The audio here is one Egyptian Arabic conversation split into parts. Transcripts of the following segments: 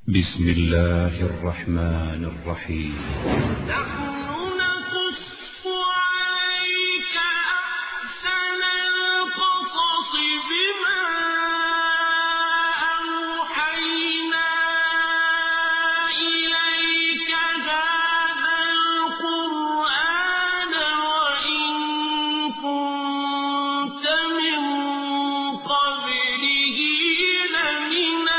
بسم الله الرحمن الرحيم نحن نقص عليك أحسن القصص بما أوحينا إليك هذا القرآن وإن كنت من قبله لمن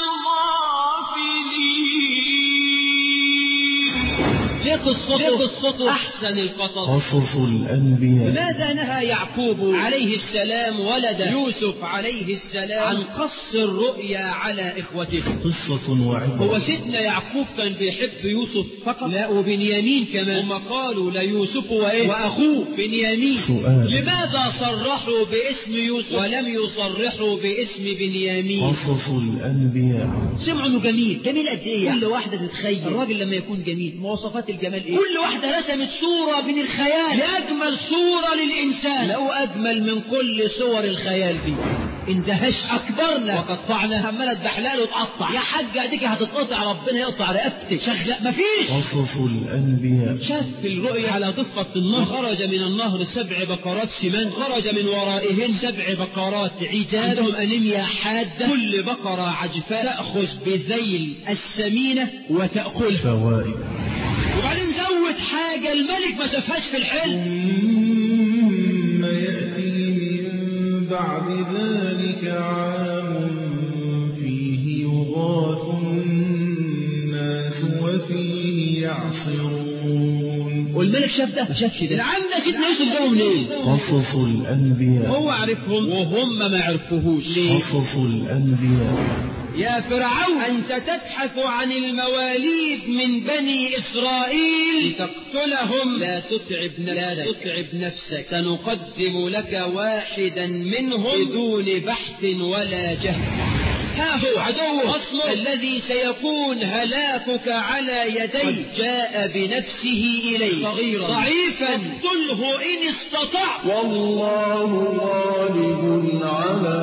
الغافلين ليه قصته ليه قصته أحسن القصص قصص الأنبياء لماذا نهى يعقوب عليه السلام ولد يوسف عليه السلام عن قص الرؤيا على إخوته قصة هو وعبرة سيدنا يعقوب كان بيحب يوسف فقط لا وبنيامين كمان هم قالوا ليوسف وايه واخوه بنيامين سؤال. لماذا صرحوا باسم يوسف ولم يصرحوا باسم بنيامين قصص الأنبياء سمعوا انه جميل جميل قد ايه كل واحده تتخيل الراجل لما يكون جميل مواصفات الجمال ايه كل واحده رسمت صوره من الخيال لاجمل صوره للانسان لو اجمل من كل صور الخيال دي اندهش اكبرنا وقطعنا عماله تبحلال وتقطع يا حاج اديك هتتقطع ربنا يقطع رقبتك شغل مفيش قصص الأنبياء شاف في الرؤيا على ضفة النهر خرج من النهر سبع بقرات سمان خرج من ورائهن سبع بقرات عجاب عندهم أنيميا حادة كل بقرة عجفاء تأخذ بذيل السمينة وتأكلها فوائد وبعدين زود حاجة الملك ما شافهاش في الحلم ثم يأتي من بعد ذلك عام فيه يغاث الناس وفيه يعصرون والملك شاف ده ما شافش ده العم ده سيدنا يوسف جابه منين قصص الأنبياء هو عرفهم وهم ما عرفوهوش ليه قصص الأنبياء يا فرعون أنت تبحث عن المواليد من بني إسرائيل لتقتلهم لا تتعب نفسك, لا تتعب نفسك سنقدم لك واحدا منهم بدون بحث ولا جهد ها هو عدوه أصله الذي سيكون هلاكك على يديه جاء بنفسه إليه صغيرا ضعيفا اقتله إن استطعت والله غالب على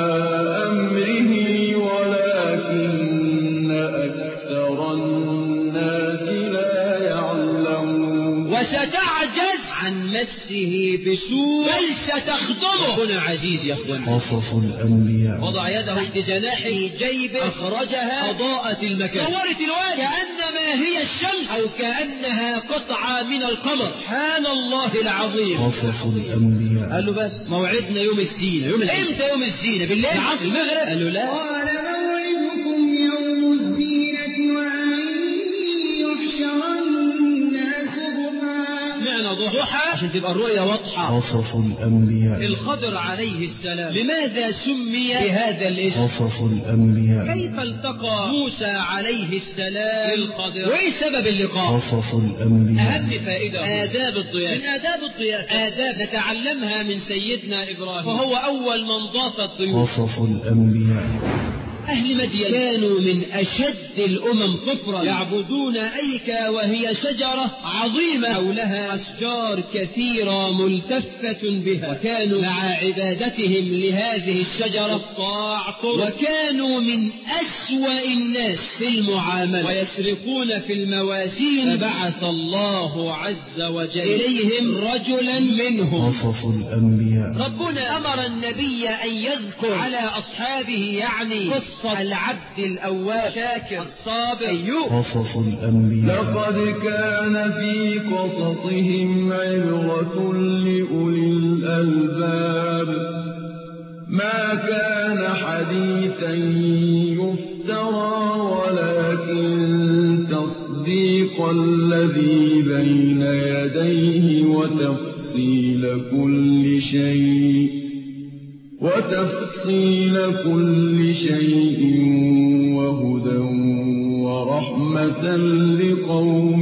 أمره ولكن أكثر الناس لا يعلمون وستعجز عن مسه بسوء بل ستخدمه هنا عزيز يا اخوان قصص الأنبياء وضع يده تحت جناح جيبه أخرجها أضاءت المكان نورت الوجه كأنما هي الشمس أو كأنها قطعة من القمر سبحان الله العظيم قصص الأنبياء قال له بس موعدنا يوم الزينة يوم امتى يوم الزينة بالليل العصر المغرب قال له لا قال موعدكم يوم الزينة وأن يحشر الناس ضحى معنى ضحى عشان تبقى الرؤية واضحة قصص الأنبياء الخضر عليه السلام لماذا سمي بهذا الاسم قصص الأنبياء كيف التقى موسى عليه السلام بالخضر وايه سبب اللقاء قصص الأنبياء أهم فائدة آداب الضيافة من آداب الضيافة آداب نتعلمها من سيدنا إبراهيم فهو أول من ضاف الضيوف قصص الأنبياء أهل مدين كانوا من أشد الأمم كفرا يعبدون أيكا وهي شجرة عظيمة حولها أشجار كثيرة ملتفة بها وكانوا مع عبادتهم لهذه الشجرة طاعة وكانوا من أسوأ الناس في المعاملة ويسرقون في الموازين فبعث الله عز وجل إليهم رجلا منهم قصص الأنبياء ربنا أمر النبي أن يذكر على أصحابه يعني قصة العبد الأواب شاكر الصابر أيوب قصص الأنبياء لقد كان في قصصهم عبرة لأولي الألباب ما كان حديثا يفترى ولكن تصديق الذي بين يديه وتفصيل كل شيء وتفصيل كل شيء وهدى ورحمة لقوم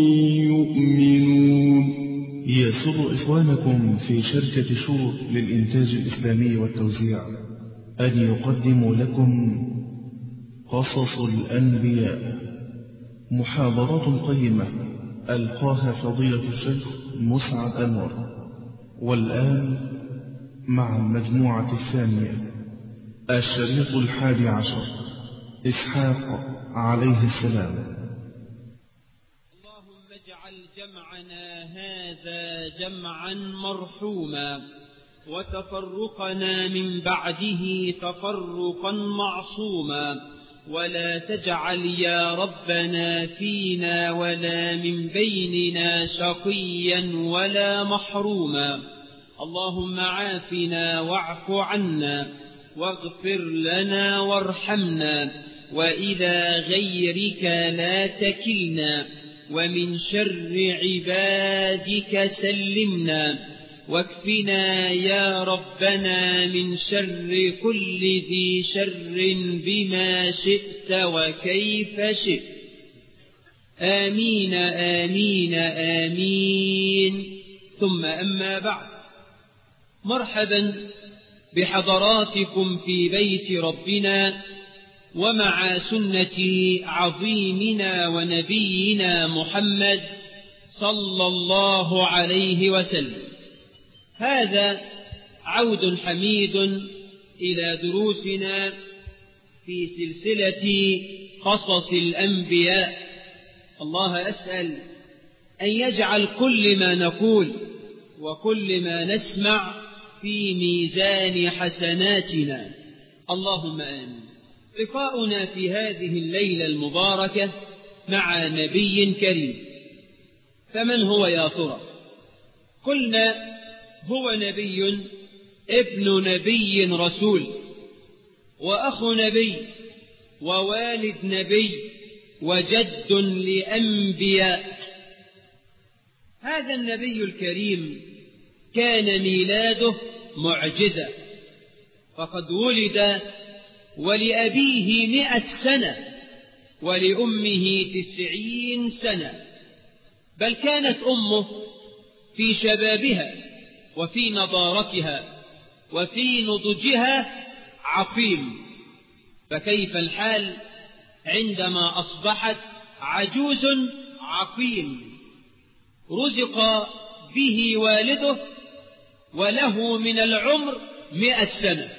يؤمنون يسر إخوانكم في شركة شور للإنتاج الإسلامي والتوزيع أن يقدموا لكم قصص الأنبياء محاضرات قيمة ألقاها فضيلة الشيخ مسعد أنور والآن مع المجموعة الثانية الشريط الحادي عشر إسحاق عليه السلام اللهم اجعل جمعنا هذا جمعا مرحوما وتفرقنا من بعده تفرقا معصوما ولا تجعل يا ربنا فينا ولا من بيننا شقيا ولا محروما اللهم عافنا واعف عنا واغفر لنا وارحمنا وإلى غيرك لا تكلنا ومن شر عبادك سلمنا واكفنا يا ربنا من شر كل ذي شر بما شئت وكيف شئت آمين آمين آمين ثم أما بعد مرحبا بحضراتكم في بيت ربنا ومع سنة عظيمنا ونبينا محمد صلى الله عليه وسلم هذا عود حميد إلى دروسنا في سلسلة قصص الأنبياء الله أسأل أن يجعل كل ما نقول وكل ما نسمع في ميزان حسناتنا اللهم آمين لقاؤنا في هذه الليلة المباركة مع نبي كريم فمن هو يا ترى قلنا هو نبي ابن نبي رسول وأخ نبي ووالد نبي وجد لأنبياء هذا النبي الكريم كان ميلاده معجزة فقد ولد ولأبيه مئة سنة ولأمه تسعين سنة بل كانت أمه في شبابها وفي نضارتها وفي نضجها عقيم فكيف الحال عندما أصبحت عجوز عقيم رزق به والده وله من العمر مئة سنة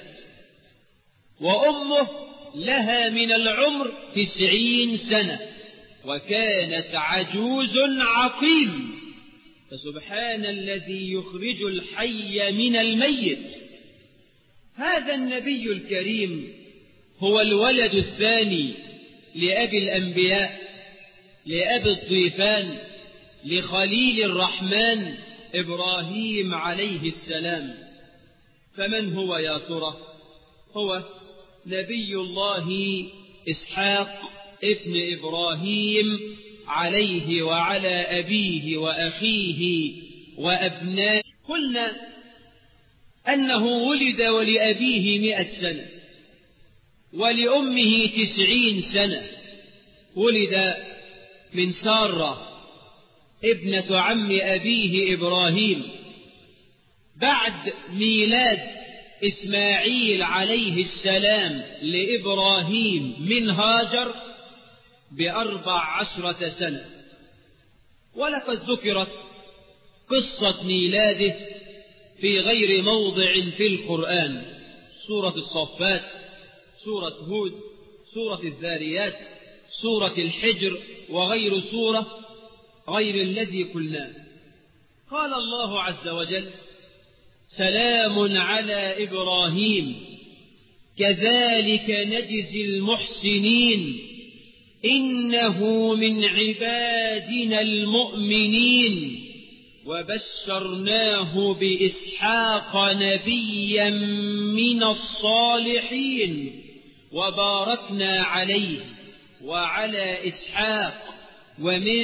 وأمه لها من العمر تسعين سنة وكانت عجوز عقيم فسبحان الذي يخرج الحي من الميت هذا النبي الكريم هو الولد الثاني لأبي الأنبياء لأبي الضيفان لخليل الرحمن إبراهيم عليه السلام فمن هو يا ترى هو نبي الله إسحاق ابن إبراهيم عليه وعلى أبيه وأخيه وأبنائه قلنا أنه ولد ولأبيه مئة سنة ولأمه تسعين سنة ولد من سارة ابنة عم أبيه إبراهيم بعد ميلاد إسماعيل عليه السلام لإبراهيم من هاجر بأربع عشرة سنة ولقد ذكرت قصة ميلاده في غير موضع في القرآن سورة الصفات سورة هود سورة الذاريات سورة الحجر وغير سورة غير الذي قلناه قال الله عز وجل سلام على إبراهيم كذلك نجزي المحسنين إنه من عبادنا المؤمنين وبشرناه بإسحاق نبيا من الصالحين وباركنا عليه وعلى إسحاق ومن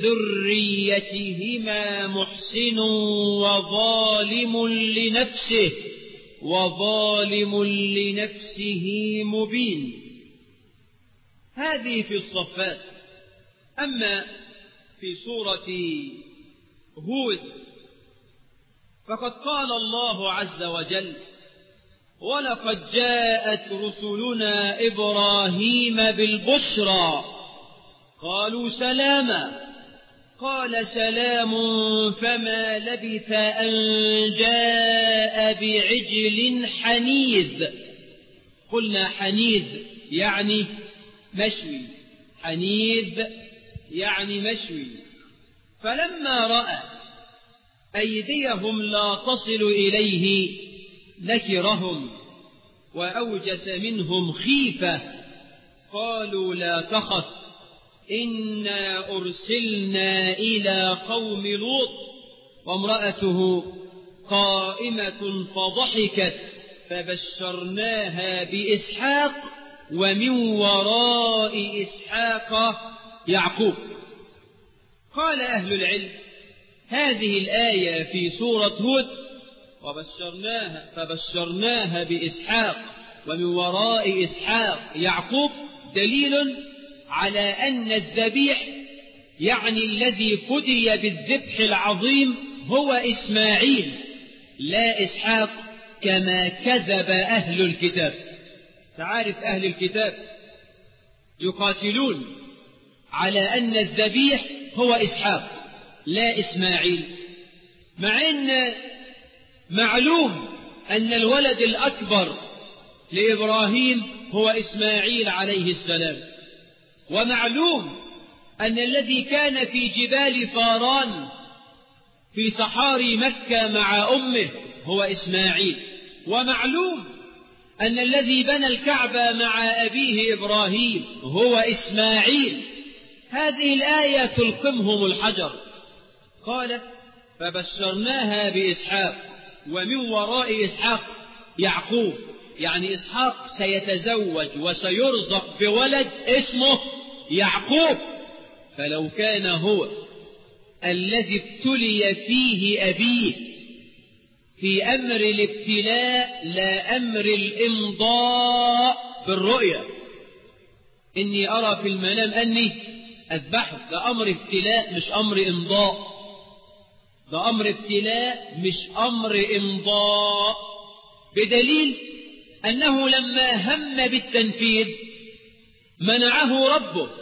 ذريتهما محسن وظالم لنفسه وظالم لنفسه مبين هذه في الصفات أما في سورة هود فقد قال الله عز وجل ولقد جاءت رسلنا إبراهيم بالبشرى قالوا سلاما قال سلام فما لبث أن جاء بعجل حنيذ قلنا حنيذ يعني مشوي حنيذ يعني مشوي فلما رأى أيديهم لا تصل إليه نكرهم وأوجس منهم خيفة قالوا لا تخف إنا أرسلنا إلى قوم لوط وامرأته قائمة فضحكت فبشرناها بإسحاق ومن وراء إسحاق يعقوب قال أهل العلم هذه الآية في سورة هود وبشرناها فبشرناها بإسحاق ومن وراء إسحاق يعقوب دليل على أن الذبيح يعني الذي فدي بالذبح العظيم هو إسماعيل لا إسحاق كما كذب أهل الكتاب تعرف أهل الكتاب يقاتلون على أن الذبيح هو إسحاق لا إسماعيل مع أن معلوم أن الولد الأكبر لإبراهيم هو إسماعيل عليه السلام ومعلوم أن الذي كان في جبال فاران في صحاري مكة مع أمه هو إسماعيل ومعلوم أن الذي بنى الكعبة مع أبيه إبراهيم هو إسماعيل هذه الآية تلقمهم الحجر قال فبشرناها بإسحاق ومن وراء إسحاق يعقوب يعني إسحاق سيتزوج وسيرزق بولد اسمه يعقوب فلو كان هو الذي ابتلي فيه أبيه في أمر الابتلاء لا أمر الإمضاء بالرؤية إني أرى في المنام أني أذبحه ده أمر ابتلاء مش أمر إمضاء ده أمر ابتلاء مش أمر إمضاء بدليل أنه لما هم بالتنفيذ منعه ربه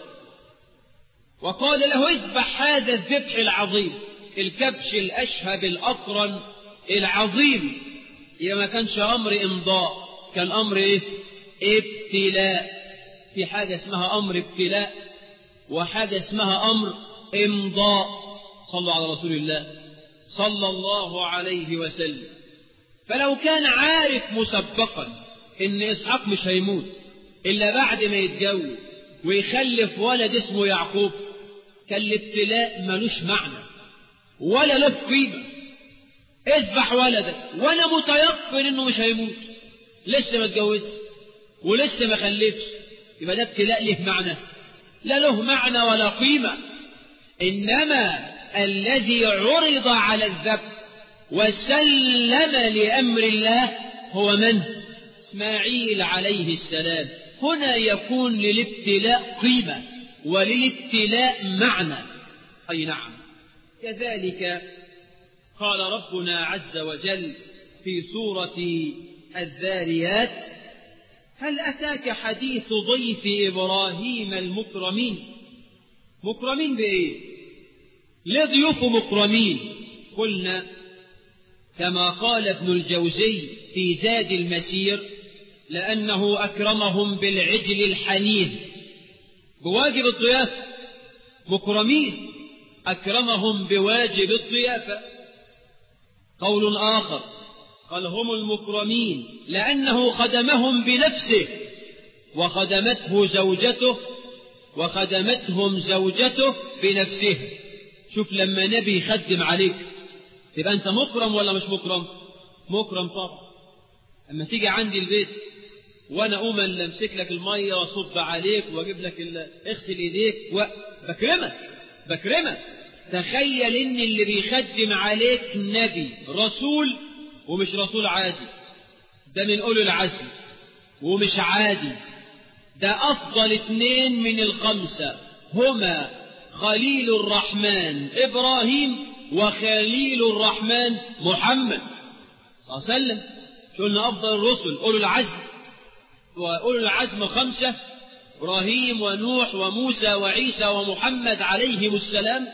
وقال له اذبح هذا الذبح العظيم الكبش الأشهب الأقرن العظيم إذا ما كانش أمر إمضاء كان أمر إيه؟ ابتلاء في حاجة اسمها أمر ابتلاء وحاجة اسمها أمر إمضاء صلوا على رسول الله صلى الله عليه وسلم فلو كان عارف مسبقا إن إسحاق مش هيموت إلا بعد ما يتجوز ويخلف ولد اسمه يعقوب كان الابتلاء ملوش معنى ولا له قيمة اذبح ولدك وانا متيقن انه مش هيموت لسه ما اتجوزش ولسه ما خلفش يبقى ده ابتلاء له معنى لا له معنى ولا قيمة إنما الذي عرض على الذبح وسلم لأمر الله هو من؟ إسماعيل عليه السلام هنا يكون للابتلاء قيمة وللابتلاء معنى أي نعم كذلك قال ربنا عز وجل في سورة الذاريات هل أتاك حديث ضيف إبراهيم المكرمين مكرمين بإيه ليه ضيوفه مكرمين قلنا كما قال ابن الجوزي في زاد المسير لأنه أكرمهم بالعجل الحنين بواجب الضيافة مكرمين أكرمهم بواجب الضيافة قول آخر قال هم المكرمين لأنه خدمهم بنفسه وخدمته زوجته وخدمتهم زوجته بنفسه شوف لما نبي يخدم عليك يبقى أنت مكرم ولا مش مكرم مكرم طبعا أما تيجي عندي البيت وأنا أقوم اللي أمسك لك المية وأصب عليك وأجيب لك اغسل إيديك وبكرمك بكرمك تخيل إن اللي بيخدم عليك نبي رسول ومش رسول عادي ده من أولو العزم ومش عادي ده أفضل اتنين من الخمسة هما خليل الرحمن إبراهيم وخليل الرحمن محمد صلى الله عليه وسلم قلنا أفضل الرسل أولو العزم وأولو العزم خمسة إبراهيم ونوح وموسى وعيسى ومحمد عليهم السلام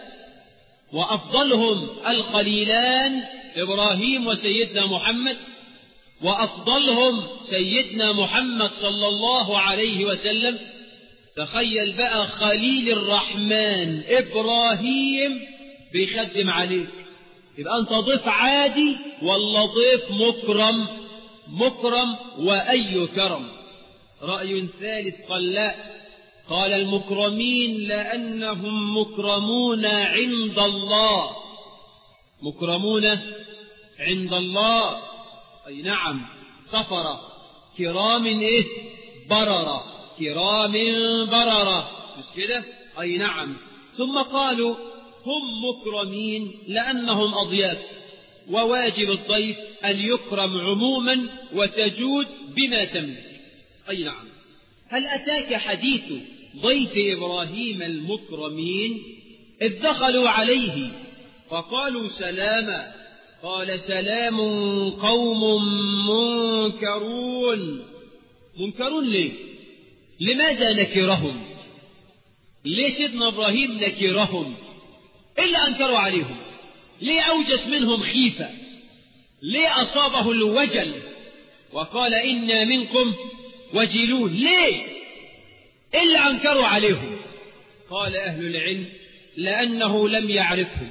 وأفضلهم الخليلان إبراهيم وسيدنا محمد وأفضلهم سيدنا محمد صلى الله عليه وسلم تخيل بقى خليل الرحمن إبراهيم بيخدم عليك يبقى أنت ضيف عادي ولا ضيف مكرم مكرم وأي كرم رأي ثالث قال لا قال المكرمين لأنهم مكرمون عند الله مكرمون عند الله أي نعم سفر كرام إيه بررة كرام بررة مش كده أي نعم ثم قالوا هم مكرمين لأنهم أضياف وواجب الضيف أن يكرم عموما وتجود بما تملك أي نعم هل أتاك حديث ضيف إبراهيم المكرمين إذ دخلوا عليه فقالوا سلاما قال سلام قوم منكرون منكرون ليه لماذا نكرهم ليه سيدنا إبراهيم نكرهم إلا أنكروا عليهم ليه أوجس منهم خيفة ليه أصابه الوجل وقال إنا منكم وجلون ليه إلا أنكروا عليهم قال أهل العلم لأنه لم يعرفهم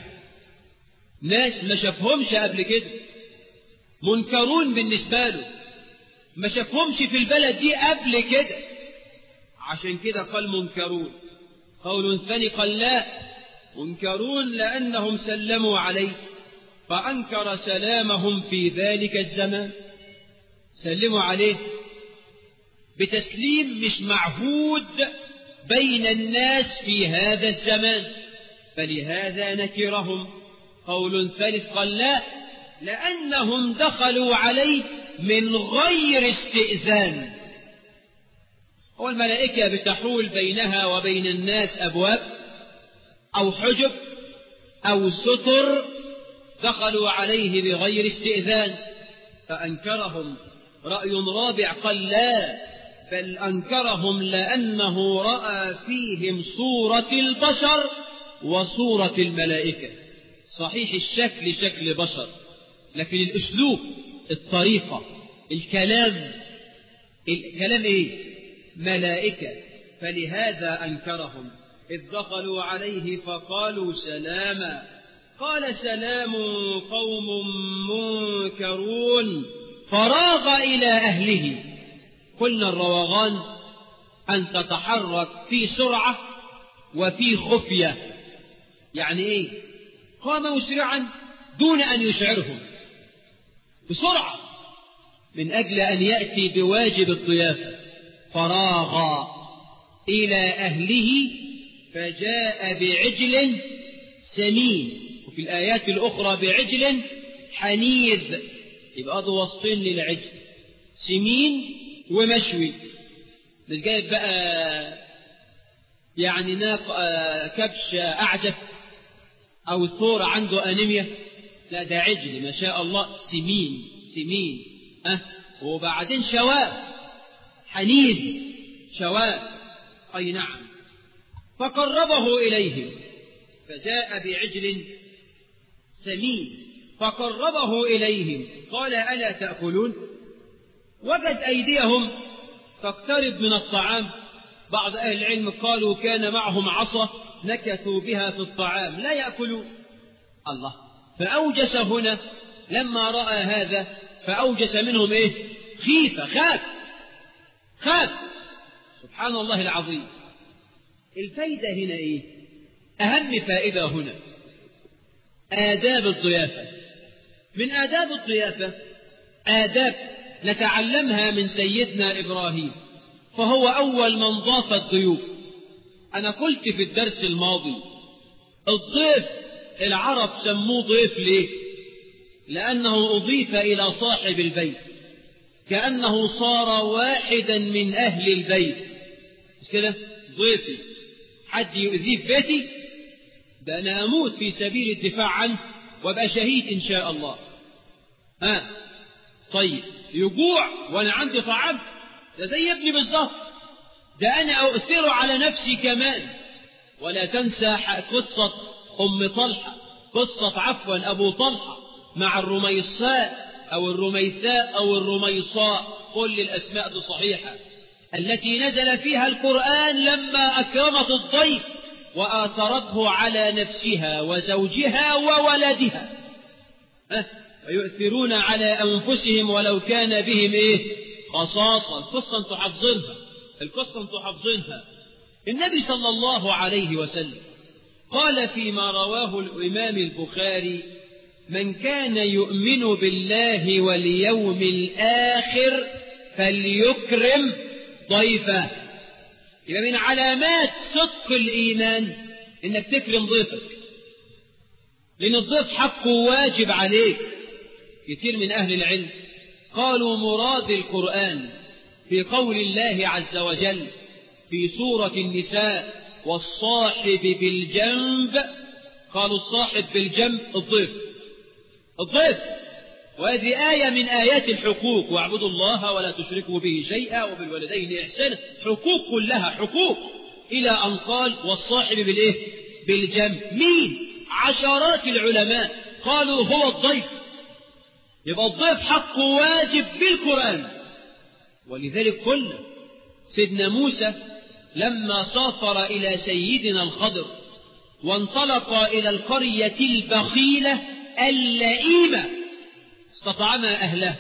ناس ما شافهمش قبل كده منكرون بالنسبة له ما شافهمش في البلد دي قبل كده عشان كده قال منكرون قول ثاني قال لا منكرون لأنهم سلموا عليه فأنكر سلامهم في ذلك الزمان سلموا عليه بتسليم مش معهود بين الناس في هذا الزمان فلهذا نكرهم قول ثالث قال لا لأنهم دخلوا عليه من غير استئذان هو الملائكة بتحول بينها وبين الناس أبواب أو حجب أو ستر دخلوا عليه بغير استئذان فأنكرهم رأي رابع قال لا بل أنكرهم لأنه رأى فيهم صورة البشر وصورة الملائكة صحيح الشكل شكل بشر لكن الأسلوب الطريقة الكلام الكلام إيه ملائكة فلهذا أنكرهم إذ دخلوا عليه فقالوا سلاما قال سلام قوم منكرون فراغ إلى أهله قلنا الروغان أن تتحرك في سرعة وفي خفية يعني إيه قام مسرعا دون أن يشعرهم بسرعة من أجل أن يأتي بواجب الضيافة فراغ إلى أهله فجاء بعجل سمين وفي الآيات الأخرى بعجل حنيذ يبقى ده وصفين للعجل سمين ومشوي مش جايب بقى يعني ناق كبش أعجب أو ثور عنده أنيميا لا ده عجل ما شاء الله سمين سمين أه وبعدين شواء حنيز شواء أي نعم فقربه إليهم فجاء بعجل سمين فقربه إليهم قال ألا تأكلون وجد أيديهم تقترب من الطعام بعض أهل العلم قالوا كان معهم عصا نكثوا بها في الطعام لا يأكلون الله فأوجس هنا لما رأى هذا فأوجس منهم إيه خيفة خاف خاف سبحان الله العظيم الفايدة هنا إيه أهم فائدة هنا آداب الضيافة من آداب الضيافة آداب نتعلمها من سيدنا إبراهيم فهو أول من ضاف الضيوف أنا قلت في الدرس الماضي الضيف العرب سموه ضيف ليه لأنه أضيف إلى صاحب البيت كأنه صار واحدا من أهل البيت مش كده ضيفي حد يؤذيه في بيتي ده أنا أموت في سبيل الدفاع عنه وابقى شهيد إن شاء الله ها طيب يجوع وأنا عندي طعام ده زي ابني بالظبط ده أنا أؤثر على نفسي كمان ولا تنسى قصة أم طلحة قصة عفوا أبو طلحة مع الرميصاء أو الرميثاء أو الرميصاء كل الأسماء دي صحيحة التي نزل فيها القرآن لما أكرمت الضيف وآثرته على نفسها وزوجها وولدها أه؟ ويؤثرون على أنفسهم ولو كان بهم إيه خصاصة القصة أنتم حافظينها القصة أنتم حافظينها النبي صلى الله عليه وسلم قال فيما رواه الإمام البخاري من كان يؤمن بالله واليوم الآخر فليكرم ضيفه يبقى من علامات صدق الإيمان إنك تكرم ضيفك لأن الضيف حقه واجب عليك كتير من أهل العلم قالوا مراد القرآن في قول الله عز وجل في سورة النساء والصاحب بالجنب قالوا الصاحب بالجنب الضيف الضيف وهذه آية من آيات الحقوق واعبدوا الله ولا تشركوا به شيئا وبالوالدين إحسانا حقوق كلها حقوق إلى أن قال والصاحب بالإيه بالجنب مين عشرات العلماء قالوا هو الضيف يبقى الضيف حقه واجب بالقرآن ولذلك قلنا سيدنا موسى لما سافر إلى سيدنا الخضر وانطلق إلى القرية البخيلة اللئيمة استطعما أهله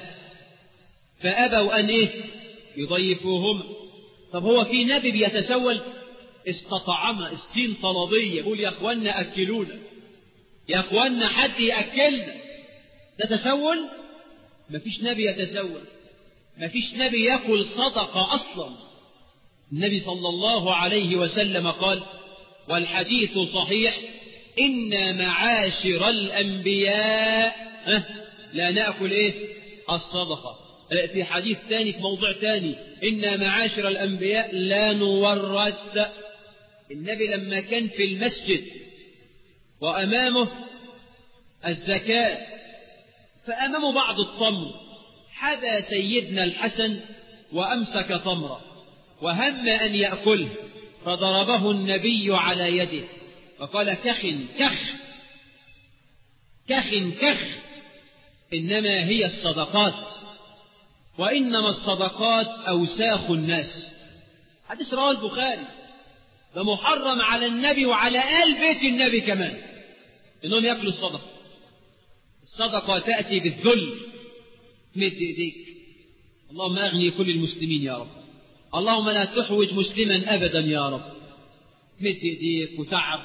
فأبوا أن إيه يضيفوهم طب هو في نبي بيتسول استطعم السين طلبية يقول يا أخوانا أكلونا يا أخوانا حد يأكلنا ده تسول مفيش نبي يتسول مفيش نبي يأكل صدقة أصلا النبي صلى الله عليه وسلم قال والحديث صحيح إن معاشر الأنبياء لا نأكل إيه الصدقة في حديث ثاني في موضوع ثاني إن معاشر الأنبياء لا نورث النبي لما كان في المسجد وأمامه الزكاة فأمامه بعض التمر حدا سيدنا الحسن وأمسك تمرة وهم أن يأكله فضربه النبي على يده فقال كخ كخ كخ كخ إنما هي الصدقات وإنما الصدقات أوساخ الناس حديث رواه البخاري ده محرم على النبي وعلى آل بيت النبي كمان إنهم يأكلوا الصدقة الصدقة تأتي بالذل مد إيديك اللهم أغني كل المسلمين يا رب اللهم لا تحوج مسلما أبدا يا رب مد إيديك وتعب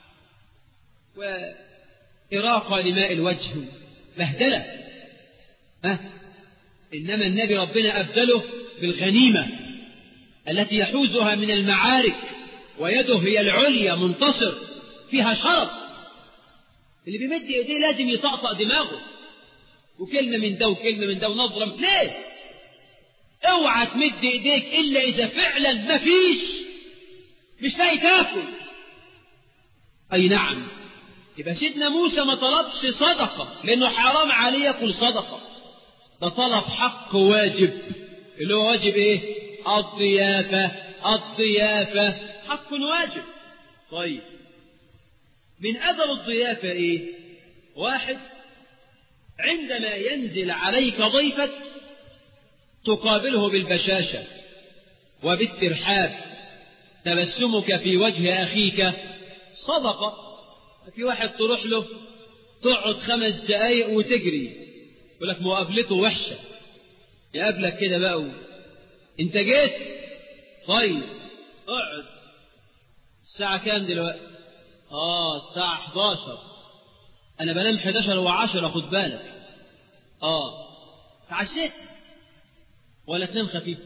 وإراقة لماء الوجه بهدلة أه؟ إنما النبي ربنا أبدله بالغنيمة التي يحوزها من المعارك ويده هي العليا منتصر فيها شرف اللي بيمد ايديه لازم يطقطق دماغه وكلمة من ده وكلمة من ده ونظرة ليه؟ اوعى تمد ايديك الا اذا فعلا مفيش مش لاقي تاكل اي نعم يبقى سيدنا موسى ما طلبش صدقة لانه حرام عليه ياكل صدقة ده طلب حق واجب اللي هو واجب ايه الضيافة الضيافة حق واجب طيب من أدب الضيافة إيه واحد عندما ينزل عليك ضيفك تقابله بالبشاشة وبالترحاب تبسمك في وجه أخيك صدقة في واحد تروح له تقعد خمس دقايق وتجري يقول لك مقابلته وحشة يقابلك كده بقى و... انت جيت طيب اقعد الساعة كام دلوقتي اه الساعة 11 انا بنام 11 و10 خد بالك اه تعشيت ولا تنام خفيف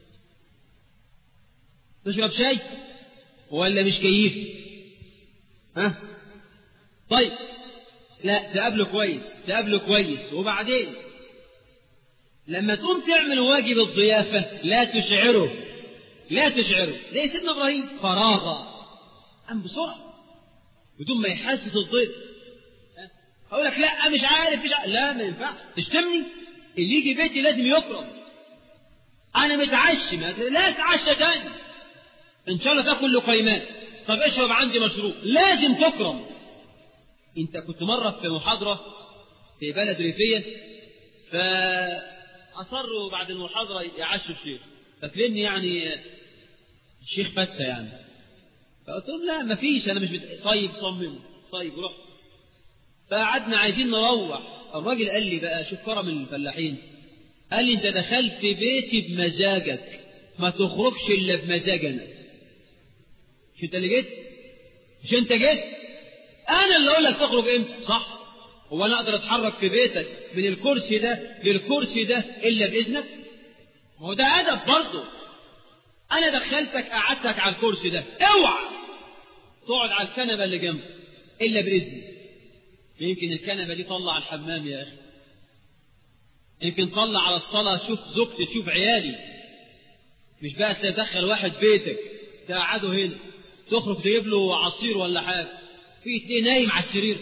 تشرب شاي ولا مش كيف ها طيب لا تقابله كويس تقابله كويس وبعدين لما تقوم تعمل واجب الضيافة لا تشعره لا تشعره زي سيدنا إبراهيم فراغا قام بسرعة بدون ما يحسس الضيف أقول لك لا مش عارف مش عارف. لا ما ينفعش تشتمني اللي يجي بيتي لازم يكرم أنا متعشي لا تتعشى تاني إن شاء الله تاكل لقيمات طب اشرب عندي مشروب لازم تكرم أنت كنت مرة في محاضرة في بلد ريفية ف أصروا بعد المحاضرة يعشوا الشيخ فاكرني يعني الشيخ فتة يعني فقلت لهم لا ما فيش انا مش بت... طيب صمم طيب رحت فقعدنا عايزين نروح الراجل قال لي بقى شوف كرم الفلاحين قال لي انت دخلت بيتي بمزاجك ما تخرجش الا بمزاجنا مش انت اللي جيت مش انت جيت انا اللي اقول لك تخرج امتى صح هو انا اقدر اتحرك في بيتك من الكرسي ده للكرسي ده الا باذنك ما هو ده ادب برضه انا دخلتك قعدتك على الكرسي ده اوعى تقعد على الكنبه اللي جنبك الا باذني يمكن الكنبه دي طلع الحمام يا اخي يمكن طلع على الصلاه شوف زوجتي تشوف عيالي مش بقى تدخل واحد بيتك تقعده هنا تخرج تجيب له عصير ولا حاجه في اتنين نايم على السرير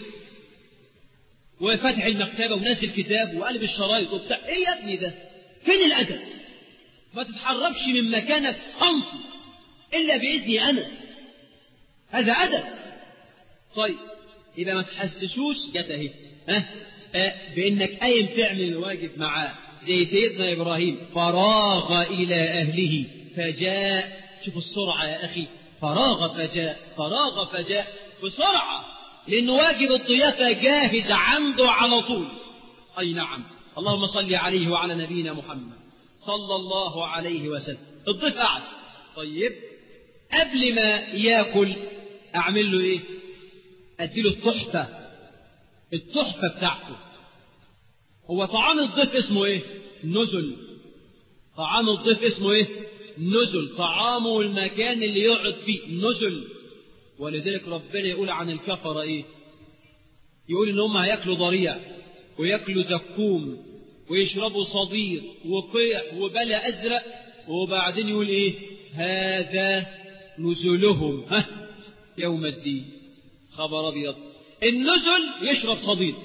وفاتح المكتبه ونازل كتاب وقلب الشرايط وبتاع ايه يا ابني ده فين الادب ما تتحركش من مكانك سنتي الا باذني انا هذا ادب طيب يبقى ما تحسسوش جت اهي ها أه بانك قايم تعمل الواجب معاه زي سيدنا ابراهيم فراغ الى اهله فجاء شوف السرعه يا اخي فراغ فجاء فراغ فجاء بسرعه لانه واجب الضيافه جاهز عنده على طول اي نعم اللهم صل عليه وعلى نبينا محمد صلى الله عليه وسلم الضيف قعد طيب قبل ما ياكل اعمل له ايه اديله التحفه التحفه بتاعته هو طعام الضيف اسمه ايه نزل طعام الضيف اسمه ايه نزل طعامه المكان اللي يقعد فيه نزل ولذلك ربنا يقول عن الكفره ايه يقول ان هم هياكلوا ضريع وياكلوا زكوم ويشربوا صدير وقيع وبلا ازرق وبعدين يقول ايه هذا نزلهم ها يوم الدين خبر ابيض النزل يشرب صديد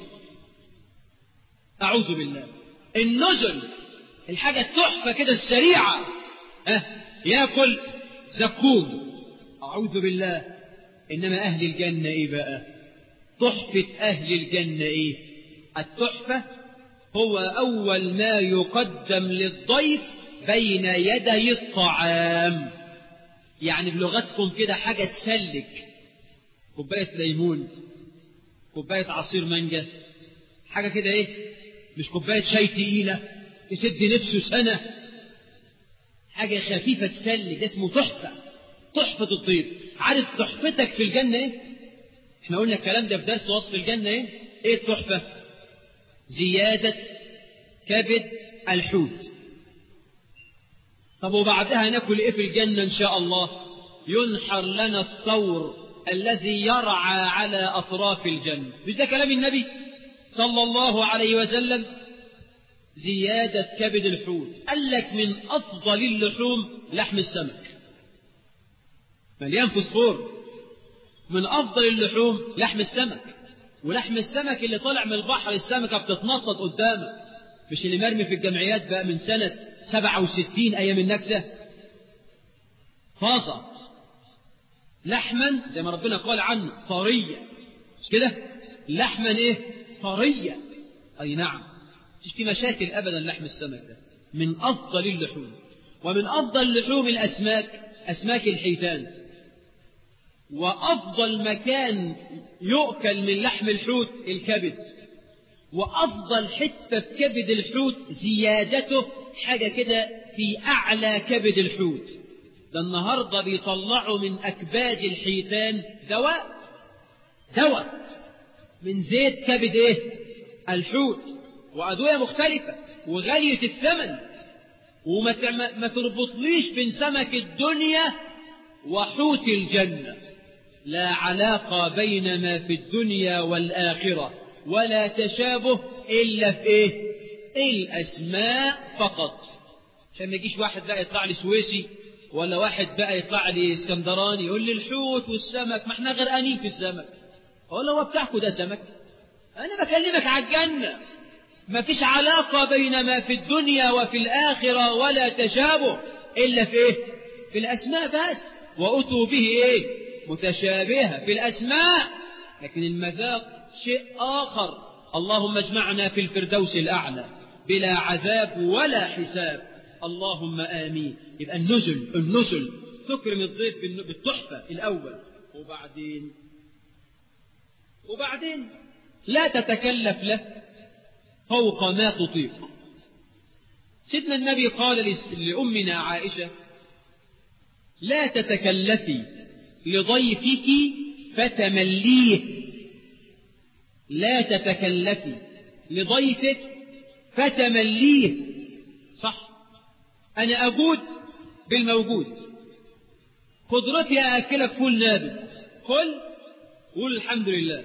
اعوذ بالله النزل الحاجه التحفه كده السريعه ها ياكل زكوم اعوذ بالله انما اهل الجنه ايه بقى تحفه اهل الجنه ايه التحفه هو أول ما يقدم للضيف بين يدي الطعام يعني بلغتكم كده حاجة تسلك كوباية ليمون كوباية عصير مانجا حاجة كده إيه مش كوباية شاي تقيلة تسد نفسه سنة حاجة خفيفة تسلك ده اسمه تحفة تحفة الضيف عارف تحفتك في الجنة إيه احنا قلنا الكلام ده في درس وصف الجنة إيه إيه التحفة زيادة كبد الحوت طب وبعدها ناكل ايه في الجنة ان شاء الله ينحر لنا الثور الذي يرعى على اطراف الجنة مش ده كلام النبي صلى الله عليه وسلم زيادة كبد الحوت قال لك من افضل اللحوم لحم السمك مليان فوسفور من افضل اللحوم لحم السمك ولحم السمك اللي طالع من البحر السمكة بتتنطط قدامه مش اللي مرمي في الجمعيات بقى من سنة 67 أيام النكسة طازة لحما زي ما ربنا قال عنه طرية مش كده لحما ايه طرية أي نعم مش في مشاكل أبدا لحم السمك ده من أفضل اللحوم ومن أفضل لحوم الأسماك أسماك الحيتان وأفضل مكان يؤكل من لحم الحوت الكبد وأفضل حتة في كبد الحوت زيادته حاجة كده في أعلى كبد الحوت ده النهاردة بيطلعوا من أكباد الحيتان دواء دواء من زيت كبد إيه الحوت وأدوية مختلفة وغالية الثمن وما ما تربطليش بين سمك الدنيا وحوت الجنة لا علاقة بين ما في الدنيا والآخرة ولا تشابه إلا في إيه؟ الأسماء فقط عشان ما يجيش واحد بقى يطلع لي سويسي ولا واحد بقى يطلع لي اسكندراني يقول لي الحوت والسمك ما احنا غرقانين في السمك اقول له هو بتاعكم ده سمك انا بكلمك على الجنه ما فيش علاقه بين ما في الدنيا وفي الاخره ولا تشابه الا في ايه في الاسماء بس واتوا به ايه متشابهه في الاسماء لكن المذاق شيء اخر اللهم اجمعنا في الفردوس الاعلى بلا عذاب ولا حساب اللهم آمين يبقى النزل النزل تكرم الضيف بالن- بالتحفة الأول وبعدين وبعدين لا تتكلف له فوق ما تطيق سيدنا النبي قال لس- لأمنا عائشة لا تتكلفي لضيفك فتمليه لا تتكلفي لضيفك فتمليه صح أنا أجود بالموجود قدرتي أأكلك فول نابت كل قول الحمد لله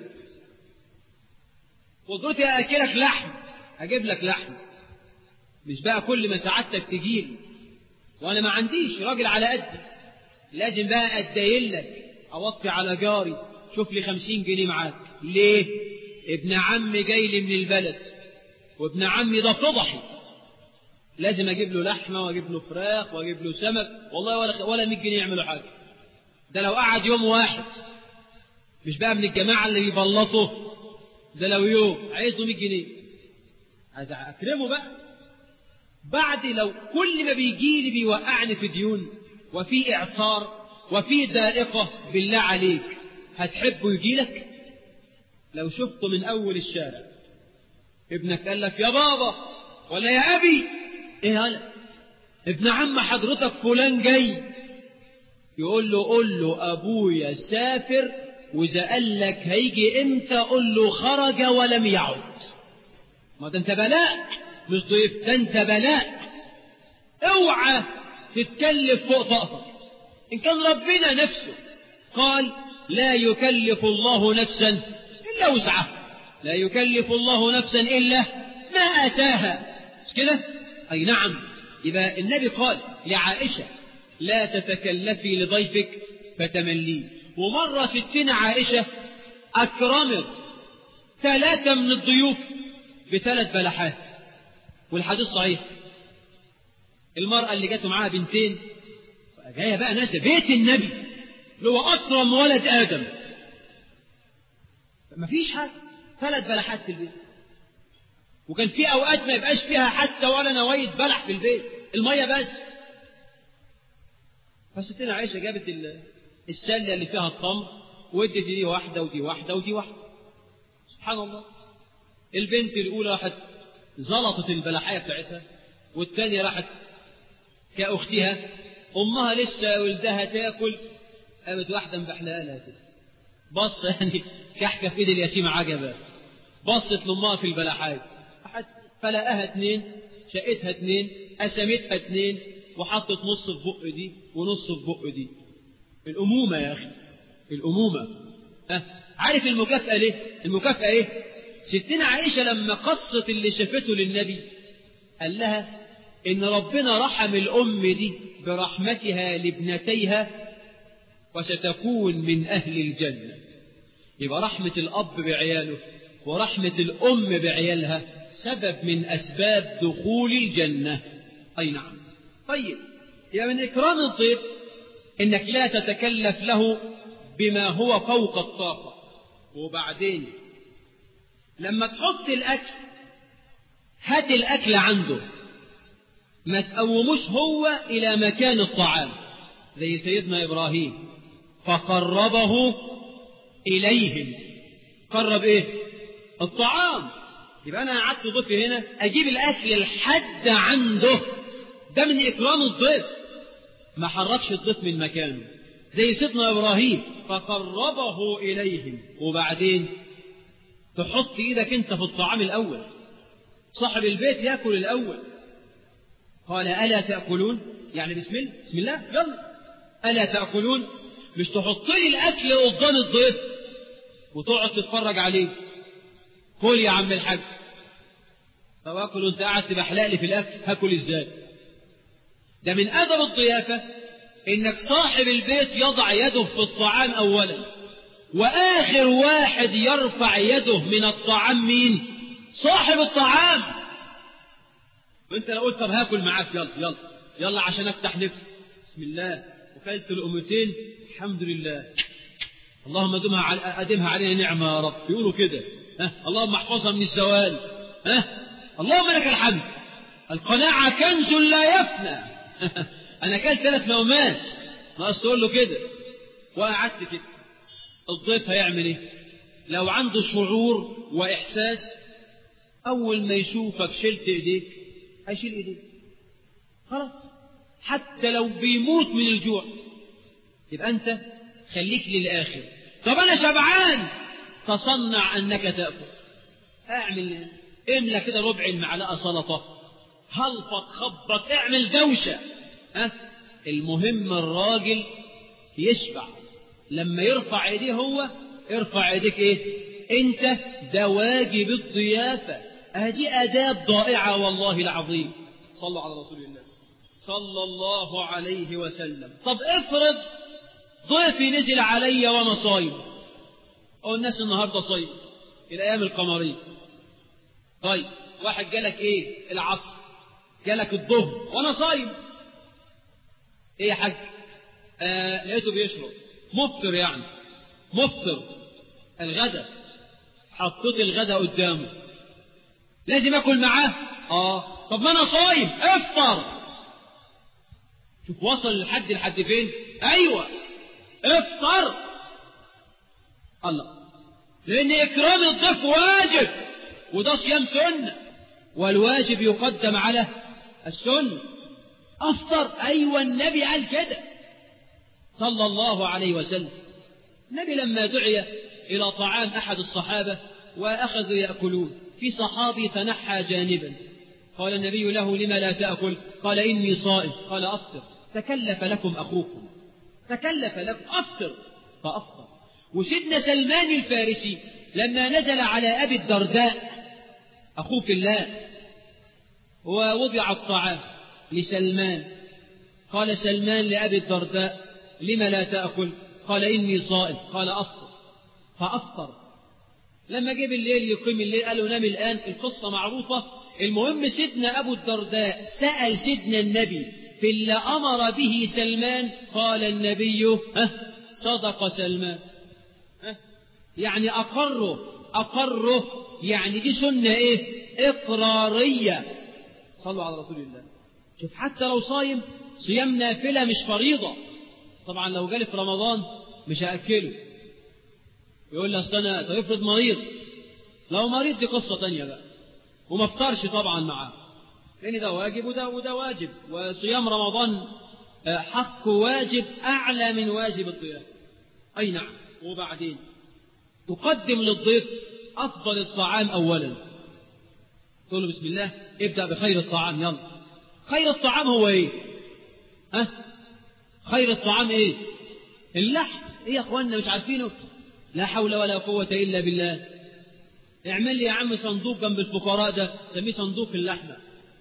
قدرتي أأكلك لحم أجيب لك لحم مش بقى كل ما سعادتك تجيلي وأنا ما عنديش راجل على قدي لازم بقى أدين لك أوطي على جاري شوف لي خمسين جنيه معاك ليه ابن عمي جاي لي من البلد وابن عمي ده فضحي لازم اجيب له لحمه واجيب له فراخ واجيب له سمك والله ولا ولا 100 جنيه يعملوا حاجه ده لو قعد يوم واحد مش بقى من الجماعه اللي بيبلطوا ده لو يوم عايز له 100 جنيه عايز اكرمه بقى بعد لو كل ما بيجي لي بيوقعني في ديون وفي اعصار وفي دائقه بالله عليك هتحبه يجي لك لو شفته من اول الشارع ابنك قال لك يا بابا ولا يا ابي ايه هلا ابن عم حضرتك فلان جاي يقول له قول له ابويا سافر واذا قال لك هيجي امتى قول له خرج ولم يعد ما ده انت بلاء مش ضيف ده انت بلاء اوعى تتكلف فوق طاقتك ان كان ربنا نفسه قال لا يكلف الله نفسا الا وسعها لا يكلف الله نفسا الا ما اتاها مش كده اي نعم يبقى النبي قال لعائشه لا تتكلفي لضيفك فتمليه ومره ستنا عائشه اكرمت ثلاثه من الضيوف بثلاث بلحات والحديث صحيح المرأة اللي جت معاها بنتين جاية بقى ناس بيت النبي اللي هو أكرم ولد آدم ما فيش حاجة ثلاث بلحات في البيت وكان في أوقات ما يبقاش فيها حتى ولا نواية بلح في البيت المية بس فستنا عائشة جابت ال- السلة اللي فيها التمر وادت دي واحدة ودي واحدة ودي واحدة سبحان الله البنت الأولى راحت زلطت البلحية بتاعتها والثانية راحت كأختها أمها لسه ولدها تاكل قامت واحدة مبحلقة لها كده بص يعني كحكة في ايد اليتيمة عجبة بصت لأمها في البلحاية راحت فلقاها اتنين شقتها اتنين قسمتها اتنين وحطت نص في بق دي ونص في بق دي الأمومة يا أخي الأمومة أه. عارف المكافأة ليه؟ المكافأة إيه؟ ستنا عائشة لما قصت اللي شافته للنبي قال لها إن ربنا رحم الأم دي برحمتها لابنتيها وستكون من أهل الجنة يبقى رحمة الأب بعياله ورحمة الأم بعيالها سبب من أسباب دخول الجنة أي نعم طيب يبقى من إكرام الضيف إنك لا تتكلف له بما هو فوق الطاقة وبعدين لما تحط الأكل هات الأكل عنده ما تقوموش هو إلى مكان الطعام زي سيدنا إبراهيم فقربه إليهم قرب إيه الطعام يبقى أنا قعدت ضيفي هنا أجيب الأكل لحد عنده ده من إكرام الضيف ما حركش الضيف من مكانه زي سيدنا إبراهيم فقربه إليهم وبعدين تحط إيدك أنت في الطعام الأول صاحب البيت يأكل الأول قال ألا تأكلون يعني بسم الله بسم الله يلا ألا تأكلون مش تحط لي الأكل قدام الضيف وتقعد تتفرج عليه كل يا عم الحاج طب أكل وأنت قاعد تبحلق لي في الأكل هاكل إزاي ده من أدب الضيافة إنك صاحب البيت يضع يده في الطعام أولا وآخر واحد يرفع يده من الطعام مين صاحب الطعام وانت لو قلت طب هاكل معاك يلا يلا يلا عشان افتح نفسي بسم الله وكلت الامتين الحمد لله اللهم ادمها على ادمها علينا نعمه يا رب يقولوا كده ها اللهم احفظها من الزوال ها اللهم لك الحمد القناعة كنز لا يفنى أنا أكلت ثلاث لومات ناقص تقول له كده وقعدت كده الضيف هيعمل إيه؟ لو عنده شعور وإحساس أول ما يشوفك شلت إيديك هيشيل إيديك خلاص حتى لو بيموت من الجوع يبقى أنت خليك للآخر طب أنا شبعان تصنع أنك تأكل اعمل املى كده ربع المعلقة سلطة هلفط خبط اعمل دوشة ها المهم الراجل يشبع لما يرفع ايديه هو ارفع ايديك ايه انت ده واجب الضيافة هذه اداب ضائعة والله العظيم صلوا على رسول الله صلى الله عليه وسلم طب افرض ضيفي نزل علي وانا صايم او الناس النهارده صايم الايام القمريه طيب واحد جالك ايه العصر جالك الظهر وانا صايم ايه يا حاج آه لقيته بيشرب مفطر يعني مفطر الغدا حطيت الغدا قدامه لازم اكل معاه اه طب ما انا صايم افطر شوف وصل لحد لحد فين ايوه افطر الله لان اكرام الضيف واجب وده صيام سنه والواجب يقدم على السنه افطر ايوه النبي قال كده صلى الله عليه وسلم النبي لما دعي الى طعام احد الصحابه واخذوا ياكلون في صحابي تنحى جانبا قال النبي له لم لا تاكل قال اني صائم قال افطر تكلف لكم اخوكم تكلف لكم افطر فافطر وسيدنا سلمان الفارسي لما نزل على ابي الدرداء اخوه في الله ووضع الطعام لسلمان قال سلمان لابي الدرداء لم لا تاكل قال اني صائم قال افطر فافطر لما جه بالليل يقيم الليل قالوا نام الان القصه معروفه المهم سيدنا ابو الدرداء سال سيدنا النبي في اللي امر به سلمان قال النبي ها صدق سلمان ها يعني اقره اقره يعني دي سنه ايه اقراريه صلوا على رسول الله شوف حتى لو صايم صيام نافله مش فريضه طبعا لو جالي في رمضان مش هاكله يقول لي اصل انا طب افرض مريض لو مريض دي قصه تانية بقى وما افطرش طبعا معاه لان ده واجب وده وده واجب وصيام رمضان حق واجب اعلى من واجب الضيافه اي نعم وبعدين تقدم للضيف افضل الطعام اولا تقول له بسم الله ابدا بخير الطعام يلا خير الطعام هو ايه ها خير الطعام ايه اللحم ايه يا اخوانا مش عارفينه لا حول ولا قوة إلا بالله اعمل لي يا عم صندوق جنب الفقراء ده سميه صندوق اللحمة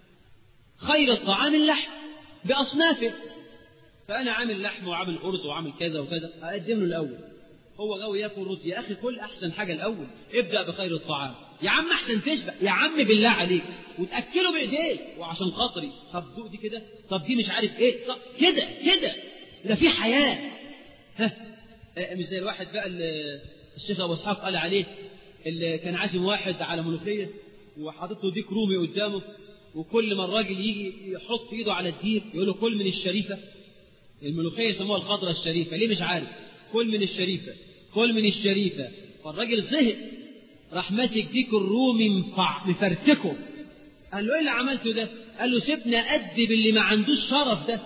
خير الطعام اللحم بأصنافه فأنا عامل لحم وعامل أرز وعامل كذا وكذا أقدم له الأول هو غاوي ياكل رز يا أخي كل أحسن حاجة الأول ابدأ بخير الطعام يا عم أحسن تشبع يا عم بالله عليك وتأكله بإيديك وعشان خاطري طب دوق دي كده طب دي مش عارف إيه طب كده كده ده في حياة ها مش زي الواحد بقى اللي الشيخ ابو اسحاق قال عليه اللي كان عازم واحد على ملوخيه وحاطط له ديك رومي قدامه وكل ما الراجل يجي يحط ايده على الديك يقول له كل من الشريفه الملوخيه يسموها الخضره الشريفه ليه مش عارف كل من الشريفه كل من الشريفه فالراجل زهق راح ماسك ديك الرومي مفع مفرتكه قال له ايه اللي عملته ده؟ قال له سيبنا ادب اللي ما عندوش شرف ده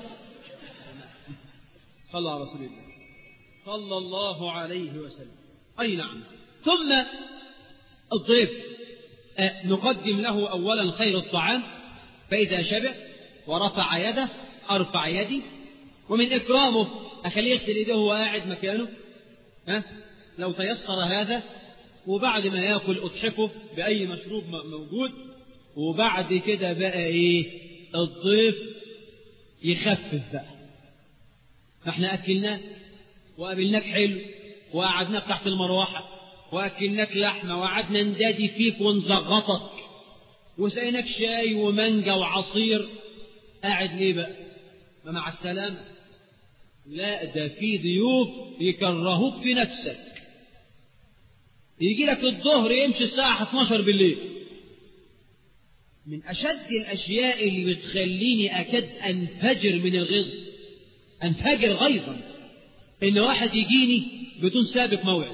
صلى على رسول الله صلى الله عليه وسلم أي نعم ثم الضيف نقدم له أولا خير الطعام فإذا شبع ورفع يده أرفع يدي ومن إكرامه أخليه يغسل إيده وهو قاعد مكانه ها لو تيسر هذا وبعد ما ياكل أتحفه بأي مشروب موجود وبعد كده بقى إيه الضيف يخفف بقى فاحنا أكلناه وقابلناك حلو وقعدناك تحت المروحة وأكلناك لحمة وقعدنا ندادي فيك ونزغطك وسقيناك شاي ومانجا وعصير قاعد ليه بقى؟ ما مع السلامة لا ده في ضيوف يكرهوك في نفسك يجي لك الظهر يمشي الساعة 12 بالليل من أشد الأشياء اللي بتخليني أكاد أنفجر من الغيظ أنفجر غيظا إن واحد يجيني بدون سابق موعد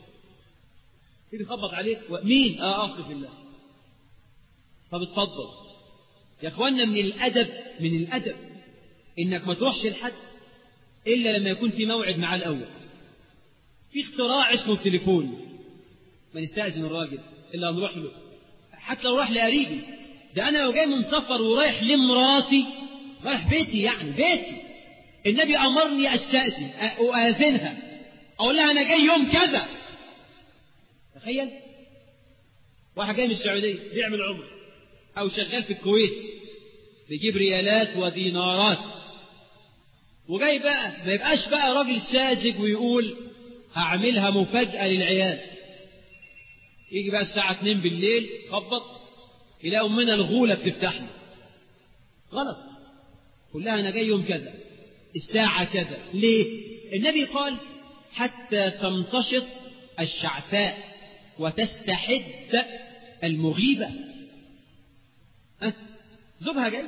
يجي يخبط عليك مين؟ آه أخ في الله طب اتفضل يا اخوانا من الادب من الادب انك ما تروحش لحد الا لما يكون في موعد معاه الاول في اختراع اسمه التليفون ما نستأذن الراجل الا نروح له حتى لو راح لقريبي ده انا لو جاي من سفر ورايح لمراتي رايح بيتي يعني بيتي النبي امرني استأذن اؤذنها اقول لها انا جاي يوم كذا تخيل واحد جاي من السعوديه بيعمل عمره أو شغال في الكويت بيجيب ريالات ودينارات وجاي بقى ما يبقاش بقى راجل ساذج ويقول هعملها مفاجأة للعيال يجي بقى الساعة 2 بالليل خبط يلاقوا أمنا الغولة بتفتح له غلط كلها أنا جاي يوم كذا الساعة كذا ليه؟ النبي قال حتى تمتشط الشعثاء وتستحد المغيبة أه؟ زوجها جاي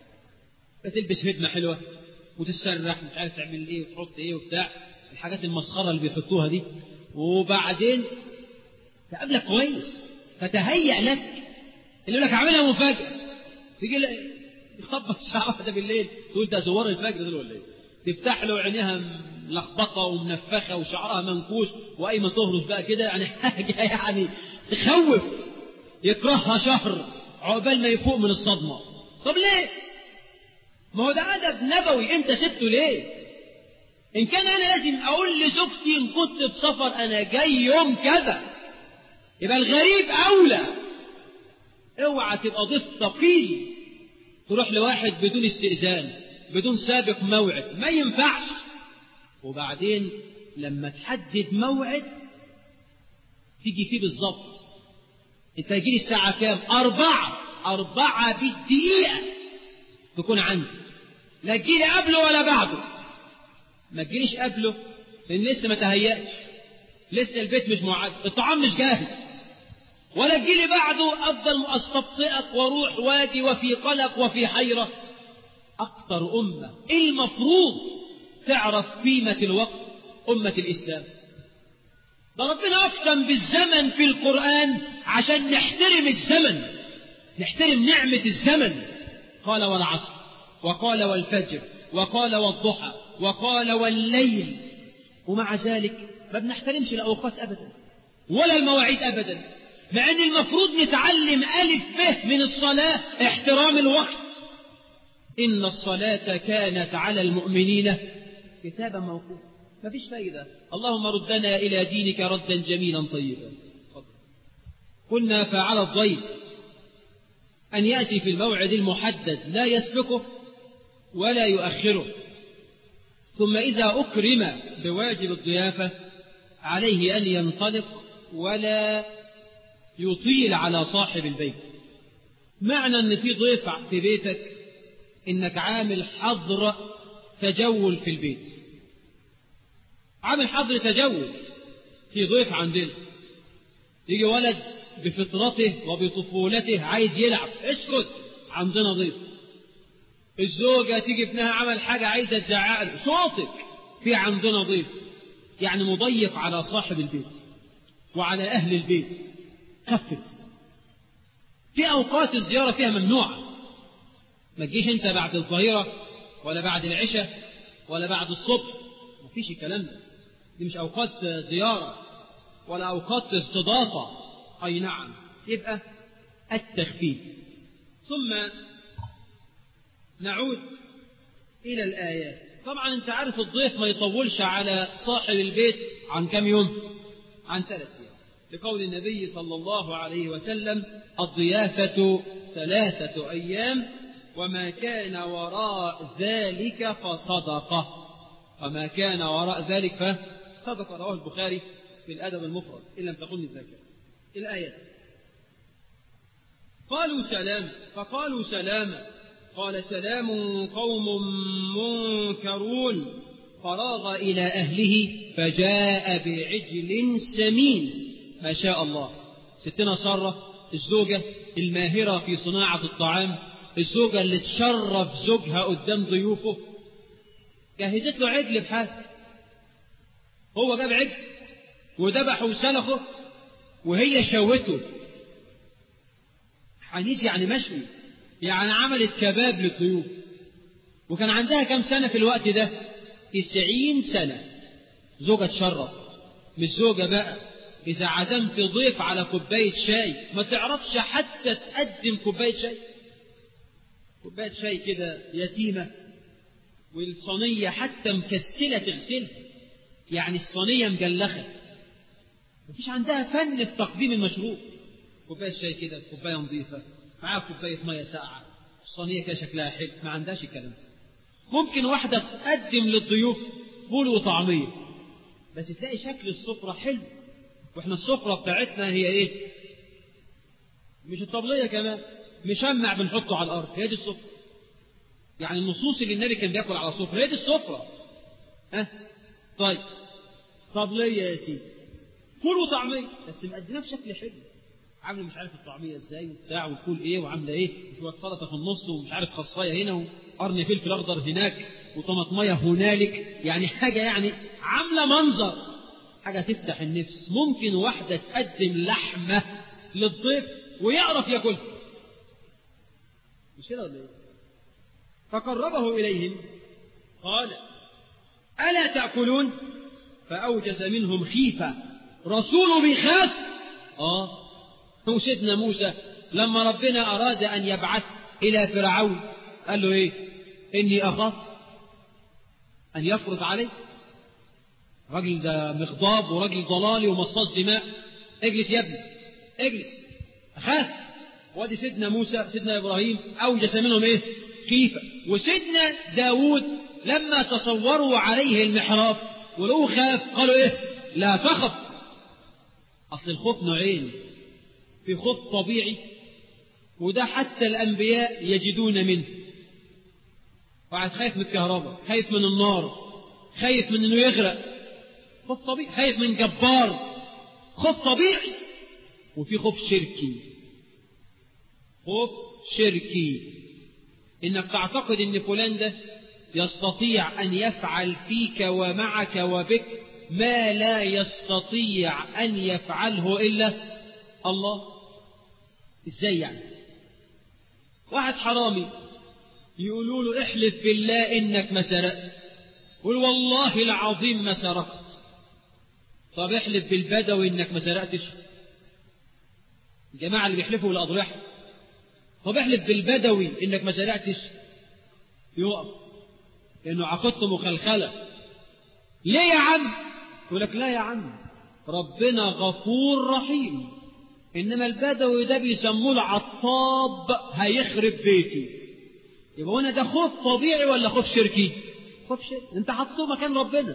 بتلبس هدمة حلوة وتتسرح مش عارف تعمل ايه وتحط ايه وبتاع الحاجات المسخرة اللي بيحطوها دي وبعدين تقابلك كويس فتهيأ لك اللي يقول لك اعملها مفاجأة تيجي يخبط الساعة واحدة بالليل تقول ده زوار الفجر دول ولا ايه تفتح له عينيها ملخبطة ومنفخة وشعرها منكوش وأيمن تهرس بقى كده يعني حاجة يعني تخوف يكرهها شهر عقبال ما يفوق من الصدمة طب ليه ما هو ده أدب نبوي أنت سبته ليه إن كان أنا لازم أقول لزوجتي إن كنت في سفر أنا جاي يوم كذا يبقى الغريب أولى اوعى تبقى ضيف ثقيل تروح لواحد بدون استئذان بدون سابق موعد ما ينفعش وبعدين لما تحدد موعد تيجي فيه بالظبط انت تجيلي الساعة كام أربعة أربعة بالدقيقة تكون عندي لا تجيلي قبله ولا بعده ما تجيليش قبله لأن لسه ما تهيأش لسه البيت مش معد الطعام مش جاهز ولا تجيلي بعده أفضل أستبطئك وروح واجي وفي قلق وفي حيرة أكثر أمة المفروض تعرف قيمة الوقت أمة الإسلام ده ربنا أقسم بالزمن في القرآن عشان نحترم الزمن نحترم نعمة الزمن قال والعصر وقال والفجر وقال والضحى وقال والليل ومع ذلك ما بنحترمش الأوقات أبدا ولا المواعيد أبدا مع أن المفروض نتعلم ألف به من الصلاة احترام الوقت إن الصلاة كانت على المؤمنين كتابا موقوتا ما فيش فايدة اللهم ردنا إلى دينك ردا جميلا طيبا قلنا فعلى الضيف أن يأتي في الموعد المحدد لا يسبقه ولا يؤخره ثم إذا أكرم بواجب الضيافة عليه أن ينطلق ولا يطيل على صاحب البيت معنى أن في ضيف في بيتك إنك عامل حظر تجول في البيت عامل حظر تجول في ضيف عندنا يجي ولد بفطرته وبطفولته عايز يلعب اسكت عندنا ضيف الزوجة تيجي ابنها عمل حاجة عايزة تزعق له صوتك في عندنا ضيف يعني مضيق على صاحب البيت وعلى أهل البيت خفف في أوقات الزيارة فيها ممنوعة ما تجيش أنت بعد الظهيرة ولا بعد العشاء ولا بعد الصبح ما فيش الكلام ده دي مش أوقات زيارة ولا أوقات استضافة أي نعم يبقى التخفيف ثم نعود إلى الآيات طبعا أنت عارف الضيف ما يطولش على صاحب البيت عن كم يوم عن ثلاث أيام لقول النبي صلى الله عليه وسلم الضيافة ثلاثة أيام وما كان وراء ذلك فصدقة وما كان وراء ذلك فصدقة رواه البخاري في الأدب المفرد إن لم تقل الذاكرة الآيات قالوا سلام فقالوا سلاما قال سلام قوم منكرون فراغ إلى أهله فجاء بعجل سمين ما شاء الله ستنا سارة الزوجة الماهرة في صناعة الطعام الزوجة اللي تشرف زوجها قدام ضيوفه جهزت له عجل بحال هو جاب عجل وذبحه وسلخه وهي شوته حنيس يعني مشوي يعني عملت كباب للضيوف وكان عندها كم سنة في الوقت ده تسعين سنة زوجة تشرف مش زوجة بقى إذا عزمت ضيف على كوباية شاي ما تعرفش حتى تقدم كوباية شاي كوباية شاي كده يتيمة والصينية حتى مكسلة تغسلها يعني الصينية مجلخة مفيش عندها فن في تقديم المشروب كوباية شاي كده كوباية نظيفة معاها كوباية مية ساقعة الصينية كده شكلها حلو ما عندهاش الكلام ده ممكن واحدة تقدم للضيوف فول وطعمية بس تلاقي شكل السفرة حلو واحنا السفرة بتاعتنا هي ايه مش الطبلية كمان مشمع بنحطه على الأرض هي دي السفرة يعني النصوص اللي النبي كان بياكل على سفرة هي دي السفرة ها طيب طبلية يا سيدي فول وطعمية بس مقدمها بشكل حلو عامله مش عارف الطعمية ازاي وبتاع والفول ايه وعامله ايه وشوية سلطة في النص ومش عارف خصاية هنا وقرن فلفل اخضر هناك وطماطمية هنالك يعني حاجة يعني عاملة منظر حاجة تفتح النفس ممكن واحدة تقدم لحمة للضيف ويعرف ياكلها مش كده ولا ايه؟ فقربه إليهم قال ألا تأكلون فأوجس منهم خيفة رسول بيخاف آه هو سيدنا موسى لما ربنا أراد أن يبعث إلى فرعون قال له إيه إني أخاف أن يفرض علي راجل ده مغضاب وراجل ضلالي ومصاص دماء اجلس يا ابني اجلس أخاف وادي سيدنا موسى سيدنا إبراهيم أوجس منهم إيه خيفة وسيدنا داود لما تصوروا عليه المحراب ولو خاف قالوا إيه لا تخف أصل الخوف نوعين في خوف طبيعي وده حتى الأنبياء يجدون منه واحد خايف من الكهرباء خايف من النار خايف من انه يغرق خوف طبيعي خايف من جبار خوف طبيعي وفي خوف شركي خوف شركي انك تعتقد ان فلان ده يستطيع ان يفعل فيك ومعك وبك ما لا يستطيع ان يفعله الا الله ازاي يعني واحد حرامي يقولوا له احلف بالله انك ما سرقت قل والله العظيم ما سرقت طب احلف بالبدوي انك ما سرقتش الجماعة اللي بيحلفوا بالأضرحة طب احلف بالبدوي انك ما سرقتش يقف لانه عقدته مخلخلة ليه يا عم يقول لك لا يا عم ربنا غفور رحيم انما البدوي ده بيسموه العطاب هيخرب بيتي يبقى هنا ده خوف طبيعي ولا خوف شركي خوف شركي انت حطيته مكان ربنا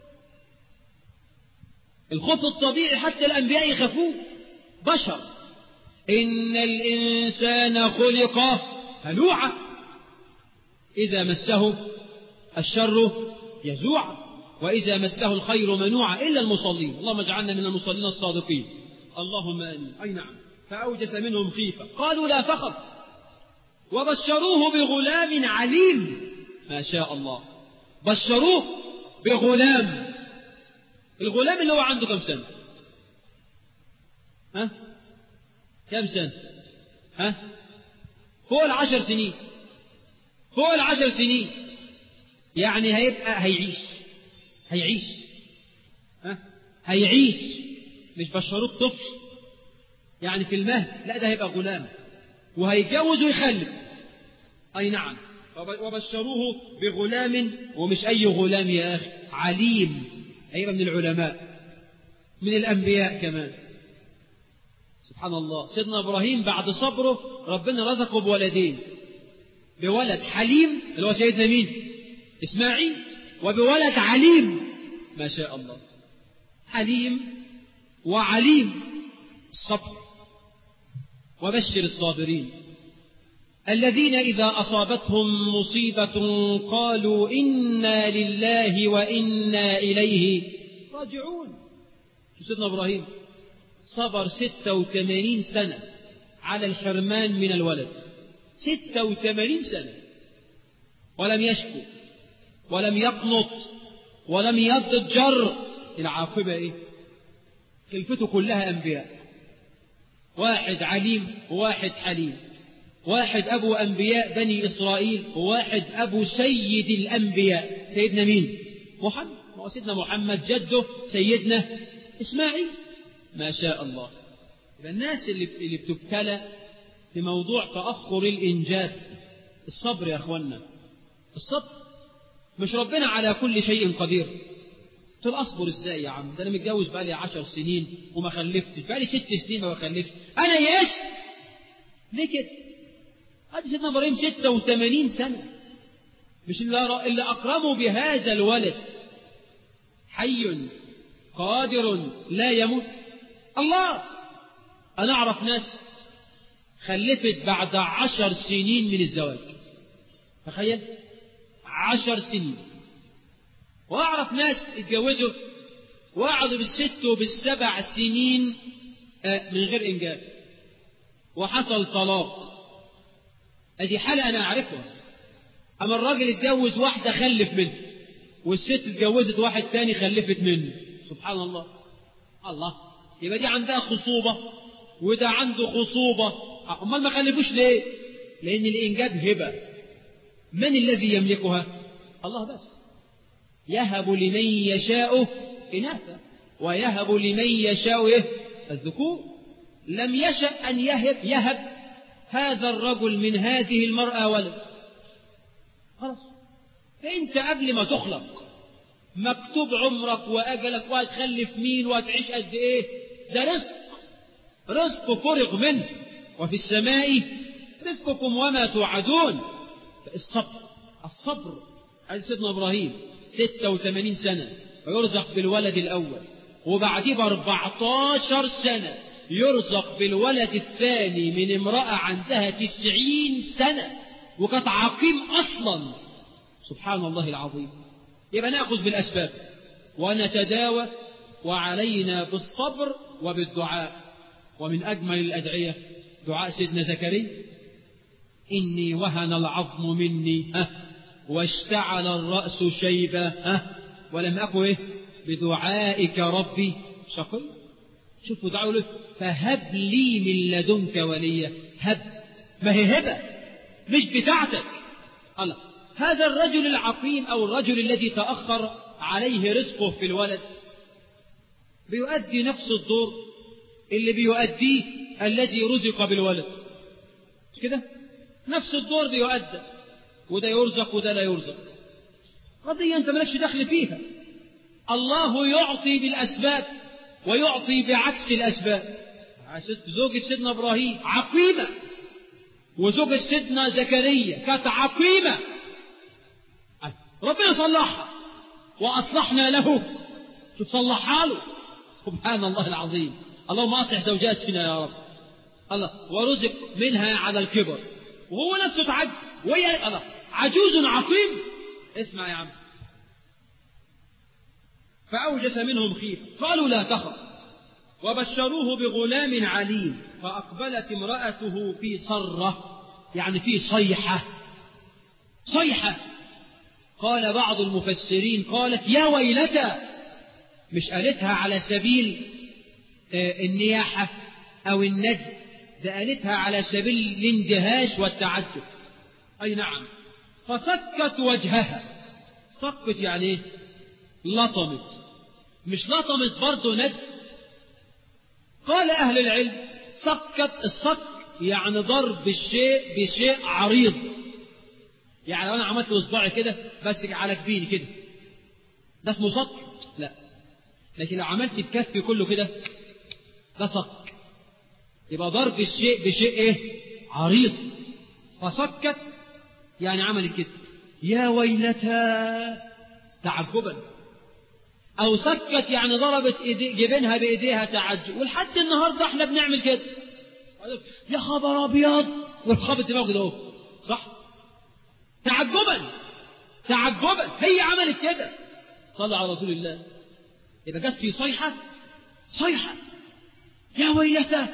الخوف الطبيعي حتى الانبياء يخافوه بشر ان الانسان خلق هلوعا اذا مسه الشر يزوعا واذا مسه الخير منوعا الا المصلين اللهم اجعلنا من المصلين الصادقين اللهم امين اي نعم فاوجس منهم خيفه قالوا لا تخف وبشروه بغلام عليم ما شاء الله بشروه بغلام الغلام اللي هو عنده كم سنه ها كم سنه ها فوق العشر سنين فوق العشر سنين يعني هيبقى هيعيش هيعيش ها هيعيش مش بشروه طفل يعني في المهد لا ده هيبقى غلام وهيتجوز ويخلف أي نعم وبشروه بغلام ومش أي غلام يا أخي عليم هيبقى من العلماء من الأنبياء كمان سبحان الله سيدنا إبراهيم بعد صبره ربنا رزقه بولدين بولد حليم اللي هو سيدنا مين إسماعيل وبولد عليم ما شاء الله حليم وعليم الصبر وبشر الصابرين الذين إذا أصابتهم مصيبة قالوا إنا لله وإنا إليه راجعون شو سيدنا إبراهيم صبر ستة وثمانين سنة على الحرمان من الولد ستة وثمانين سنة ولم يشكو ولم يقنط ولم يضجر العاقبة إيه خلفته كلها أنبياء واحد عليم وواحد حليم واحد أبو أنبياء بني إسرائيل وواحد أبو سيد الأنبياء سيدنا مين محمد هو سيدنا محمد جده سيدنا إسماعيل ما شاء الله يبقى الناس اللي اللي بتبتلى في موضوع تأخر الإنجاب الصبر يا أخوانا الصبر مش ربنا على كل شيء قدير قلت له اصبر ازاي يا عم ده انا متجوز بقالي عشر سنين وما خلفتش بقالي ست سنين ما بخلفش انا يئست ليه كده هذا سيدنا ابراهيم 86 سنه مش اللي اللي اكرمه بهذا الولد حي قادر لا يموت الله انا اعرف ناس خلفت بعد عشر سنين من الزواج تخيل عشر سنين واعرف ناس اتجوزوا وقعدوا بالست وبالسبع سنين من غير انجاب وحصل طلاق ادي حالة انا اعرفها اما الراجل اتجوز واحدة خلف منه والست اتجوزت واحد تاني خلفت منه سبحان الله الله يبقى دي عندها خصوبة وده عنده خصوبة امال ما خلفوش ليه لان الانجاب هبة من الذي يملكها الله بس يهب لمن يشاء إناثا ويهب لمن يشاء إيه؟ الذكور لم يشأ أن يهب يهب هذا الرجل من هذه المرأة ولد خلاص فأنت قبل ما تخلق مكتوب عمرك وأجلك وهتخلف مين وهتعيش قد إيه ده رزق رزق فرغ منه وفي السماء رزقكم وما توعدون الصبر الصبر هذا سيدنا إبراهيم ستة وثمانين سنة ويرزق بالولد الأول وبعديه بأربعتاشر سنة يرزق بالولد الثاني من امرأة عندها تسعين سنة وكانت عقيم أصلا سبحان الله العظيم يبقى نأخذ بالأسباب ونتداوى وعلينا بالصبر وبالدعاء ومن أجمل الأدعية دعاء سيدنا زكريا إني وهن العظم مني ها واشتعل الرأس شيبا ها ولم أكن إيه بدعائك ربي شقي شوفوا دعوا له فهب لي من لدنك وليا هب ما هي هبة مش بتاعتك الله هذا الرجل العقيم أو الرجل الذي تأخر عليه رزقه في الولد بيؤدي نفس الدور اللي بيؤديه الذي رزق بالولد مش كده نفس الدور بيؤدى وده يرزق وده لا يرزق قضية أنت مالكش دخل فيها الله يعطي بالأسباب ويعطي بعكس الأسباب زوجة سيدنا إبراهيم عقيمة وزوجة سيدنا زكريا كانت عقيمة ربنا صلحها وأصلحنا له تصلحها له سبحان الله العظيم اللهم أصلح زوجاتنا يا رب الله ورزق منها على الكبر وهو نفسه تعجب وهي الله عجوز عقيم اسمع يا عم فأوجس منهم خيف قالوا لا تخف وبشروه بغلام عليم فأقبلت امرأته في صرة يعني في صيحة صيحة قال بعض المفسرين قالت يا ويلتى مش قالتها على سبيل النياحة أو الند ده قالتها على سبيل الاندهاش والتعجب أي نعم فسكت وجهها سكت يعني ايه لطمت مش لطمت برضه ند قال أهل العلم سكت السك يعني ضرب الشيء بشيء عريض يعني لو أنا عملت بصباعي كده بس على كبيري كده ده اسمه سك لا لكن لو عملت بكفي كله كده ده سك يبقى ضرب الشيء بشيء ايه عريض فسكت يعني عملت كده يا ويلتى تعجبا او سكت يعني ضربت جبينها بايديها تعجب ولحد النهارده احنا بنعمل كده يا خبر ابيض والخبط دماغه ده صح تعجبا تعجبا هي عملت كده صلى على رسول الله يبقى جت في صيحه صيحه يا ويلتى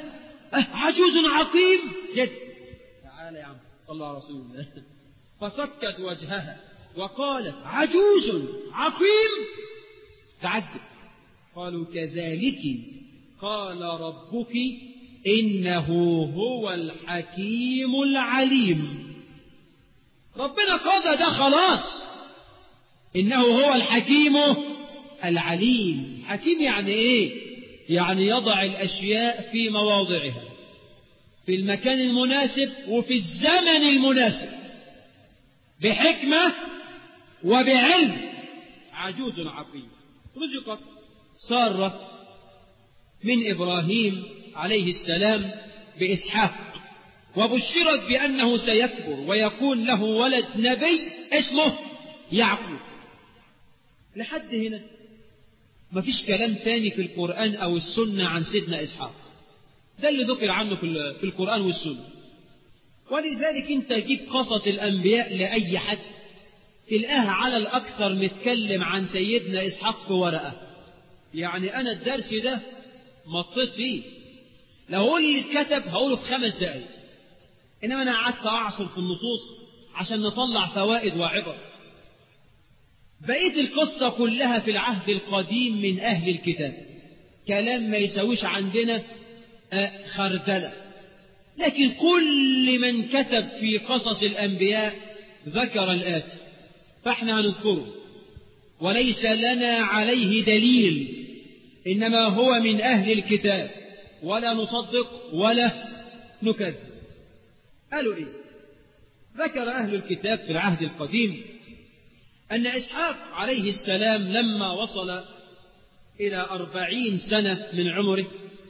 أه عجوز عقيم جد تعال يا عم صلى على رسول الله فصكت وجهها وقالت عجوز عقيم تعجب قالوا كذلك قال ربك إنه هو الحكيم العليم ربنا قضى ده خلاص إنه هو الحكيم العليم حكيم يعني إيه يعني يضع الأشياء في مواضعها في المكان المناسب وفي الزمن المناسب بحكمة وبعلم عجوز عقيم رزقت سارة من إبراهيم عليه السلام بإسحاق وبشرت بأنه سيكبر ويكون له ولد نبي اسمه يعقوب لحد هنا ما فيش كلام تاني في القرآن أو السنة عن سيدنا إسحاق ده اللي ذكر عنه في القرآن والسنة ولذلك انت جيب قصص الأنبياء لأي حد تلقاها على الأكثر متكلم عن سيدنا إسحاق في ورقة يعني أنا الدرس ده مطيت فيه لو هو اللي اتكتب هقوله في خمس دقايق إنما أنا قعدت أعصر في النصوص عشان نطلع فوائد وعبر بقيت القصة كلها في العهد القديم من أهل الكتاب كلام ما يسويش عندنا خردلة لكن كل من كتب في قصص الأنبياء ذكر الآتي فاحنا هنذكره وليس لنا عليه دليل إنما هو من أهل الكتاب ولا نصدق ولا نكذب قالوا إيه ذكر أهل الكتاب في العهد القديم أن إسحاق عليه السلام لما وصل إلى أربعين سنة من عمره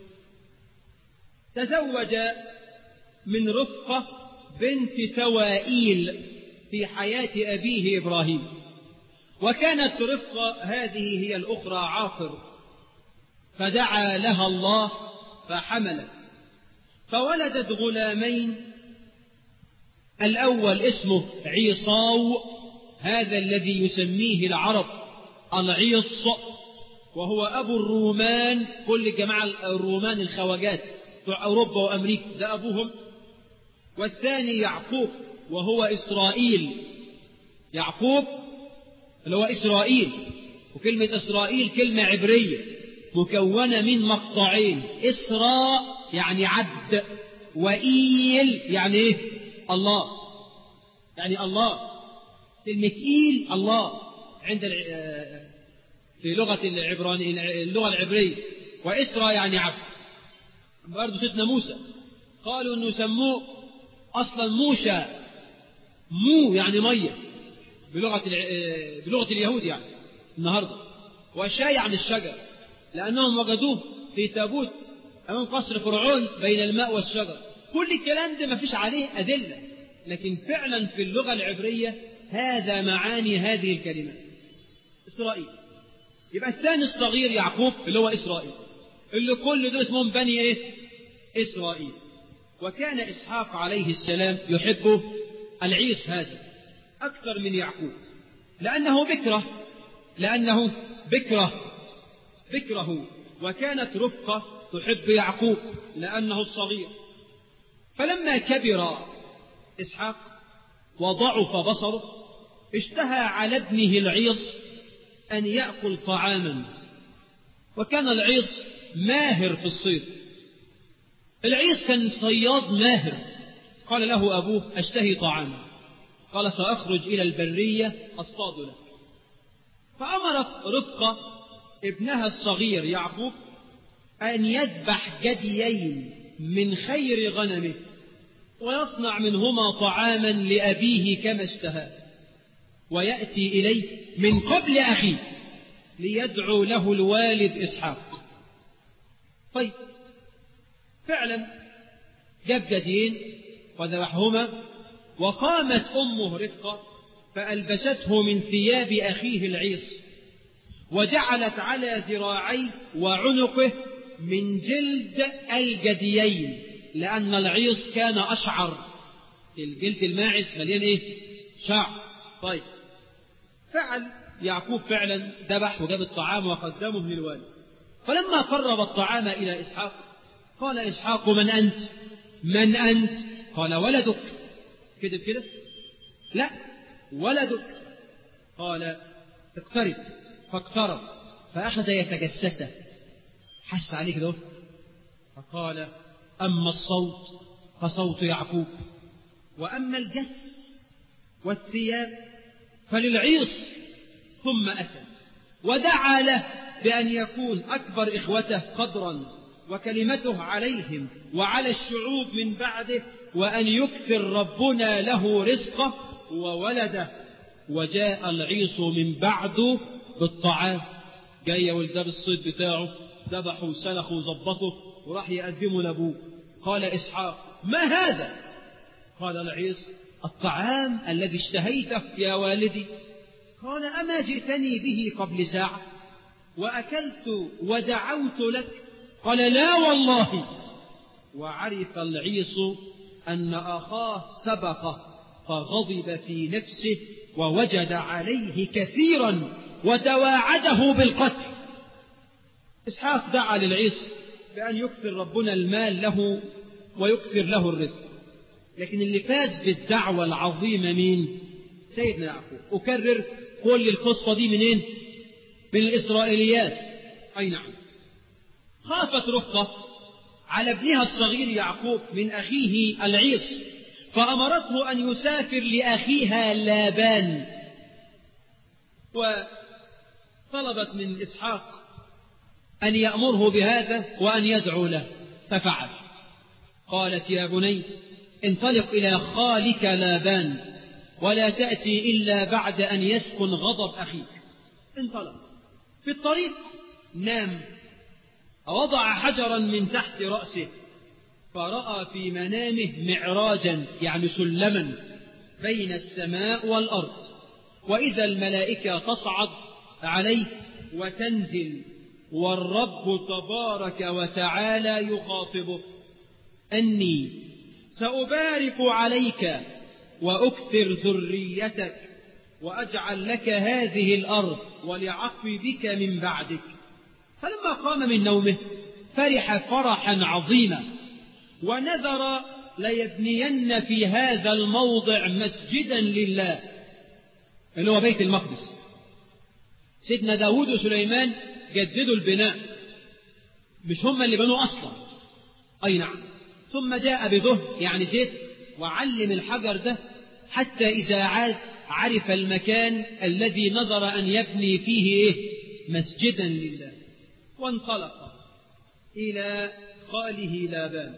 تزوج من رفقة بنت توائيل في حياة أبيه إبراهيم وكانت رفقة هذه هي الأخرى عاقر فدعا لها الله فحملت فولدت غلامين الأول اسمه عيصاو هذا الذي يسميه العرب العيص وهو أبو الرومان كل جماعة الرومان الخواجات بتوع أوروبا وأمريكا ده أبوهم والثاني يعقوب وهو إسرائيل يعقوب اللي هو إسرائيل وكلمة إسرائيل كلمة عبرية مكونة من مقطعين إسراء يعني عبد وإيل يعني إيه الله يعني الله كلمة إيل الله عند في لغة العبراني اللغة العبرية وإسرى يعني عبد برضه سيدنا موسى قالوا انه سموه اصلا موشى مو يعني ميه بلغه بلغه اليهود يعني النهارده وشاي يعني الشجر لانهم وجدوه في تابوت امام قصر فرعون بين الماء والشجر كل الكلام ده ما فيش عليه ادله لكن فعلا في اللغه العبريه هذا معاني هذه الكلمات اسرائيل يبقى الثاني الصغير يعقوب اللي هو اسرائيل اللي كل دول اسمهم بني ايه اسرائيل وكان اسحاق عليه السلام يحب العيس هذا اكثر من يعقوب لانه بكره لانه بكره بكره وكانت رفقه تحب يعقوب لانه الصغير فلما كبر اسحاق وضعف بصره اشتهى على ابنه العيص ان ياكل طعاما وكان العيص ماهر في الصيد العيس كان صياد ماهر قال له أبوه أشتهي طعاما قال سأخرج إلى البرية أصطاد لك فأمرت رفقة ابنها الصغير يعقوب أن يذبح جديين من خير غنمه ويصنع منهما طعاما لأبيه كما اشتهى ويأتي إليه من قبل أخيه ليدعو له الوالد إسحاق طيب فعلا جاب جدين وذبحهما وقامت أمه رفقة فألبسته من ثياب أخيه العيص وجعلت على ذراعيه وعنقه من جلد الجديين لأن العيص كان أشعر الجلد الماعز مليان إيه؟ شعر طيب فعل يعقوب فعلا ذبح وجاب الطعام وقدمه للوالد فلما قرب الطعام إلى إسحاق قال إسحاق من أنت من أنت قال ولدك كده كده لا ولدك قال اقترب فاقترب فأخذ يتجسسه حس عليه كده فقال أما الصوت فصوت يعقوب وأما الجس والثياب فللعيص ثم أتى ودعا له بأن يكون أكبر إخوته قدرا وكلمته عليهم وعلى الشعوب من بعده وأن يكثر ربنا له رزقه وولده وجاء العيص من بعده بالطعام جاي ولدار الصيد بتاعه ذبحوا وسلخوا وظبطوا وراح يقدموا لابوه قال إسحاق ما هذا قال العيص الطعام الذي اشتهيته يا والدي قال أما جئتني به قبل ساعة وأكلت ودعوت لك قال لا والله وعرف العيص أن أخاه سبقه فغضب في نفسه ووجد عليه كثيرا وتواعده بالقتل إسحاق دعا للعيص بأن يكثر ربنا المال له ويكثر له الرزق لكن اللي فاز بالدعوة العظيمة مين سيدنا يعقوب أكرر كل القصة دي منين من الإسرائيليات أي نعم خافت رفقة على ابنها الصغير يعقوب من أخيه العيص فأمرته أن يسافر لأخيها لابان وطلبت من إسحاق أن يأمره بهذا وأن يدعو له ففعل قالت يا بني انطلق إلى خالك لابان ولا تأتي إلا بعد أن يسكن غضب أخيك انطلق في الطريق نام وضع حجرا من تحت رأسه فرأى في منامه معراجا يعني سلما بين السماء والأرض وإذا الملائكة تصعد عليه وتنزل والرب تبارك وتعالى يخاطبه أني سأبارك عليك وأكثر ذريتك وأجعل لك هذه الأرض ولعقبك من بعدك فلما قام من نومه فرح فرحا عظيما ونذر ليبنين في هذا الموضع مسجدا لله اللي هو بيت المقدس سيدنا داود وسليمان جددوا البناء مش هم اللي بنوه أصلا أي نعم ثم جاء بده يعني زيت وعلم الحجر ده حتى إذا عاد عرف المكان الذي نظر أن يبني فيه إيه؟ مسجدا لله وانطلق إلى خاله لابان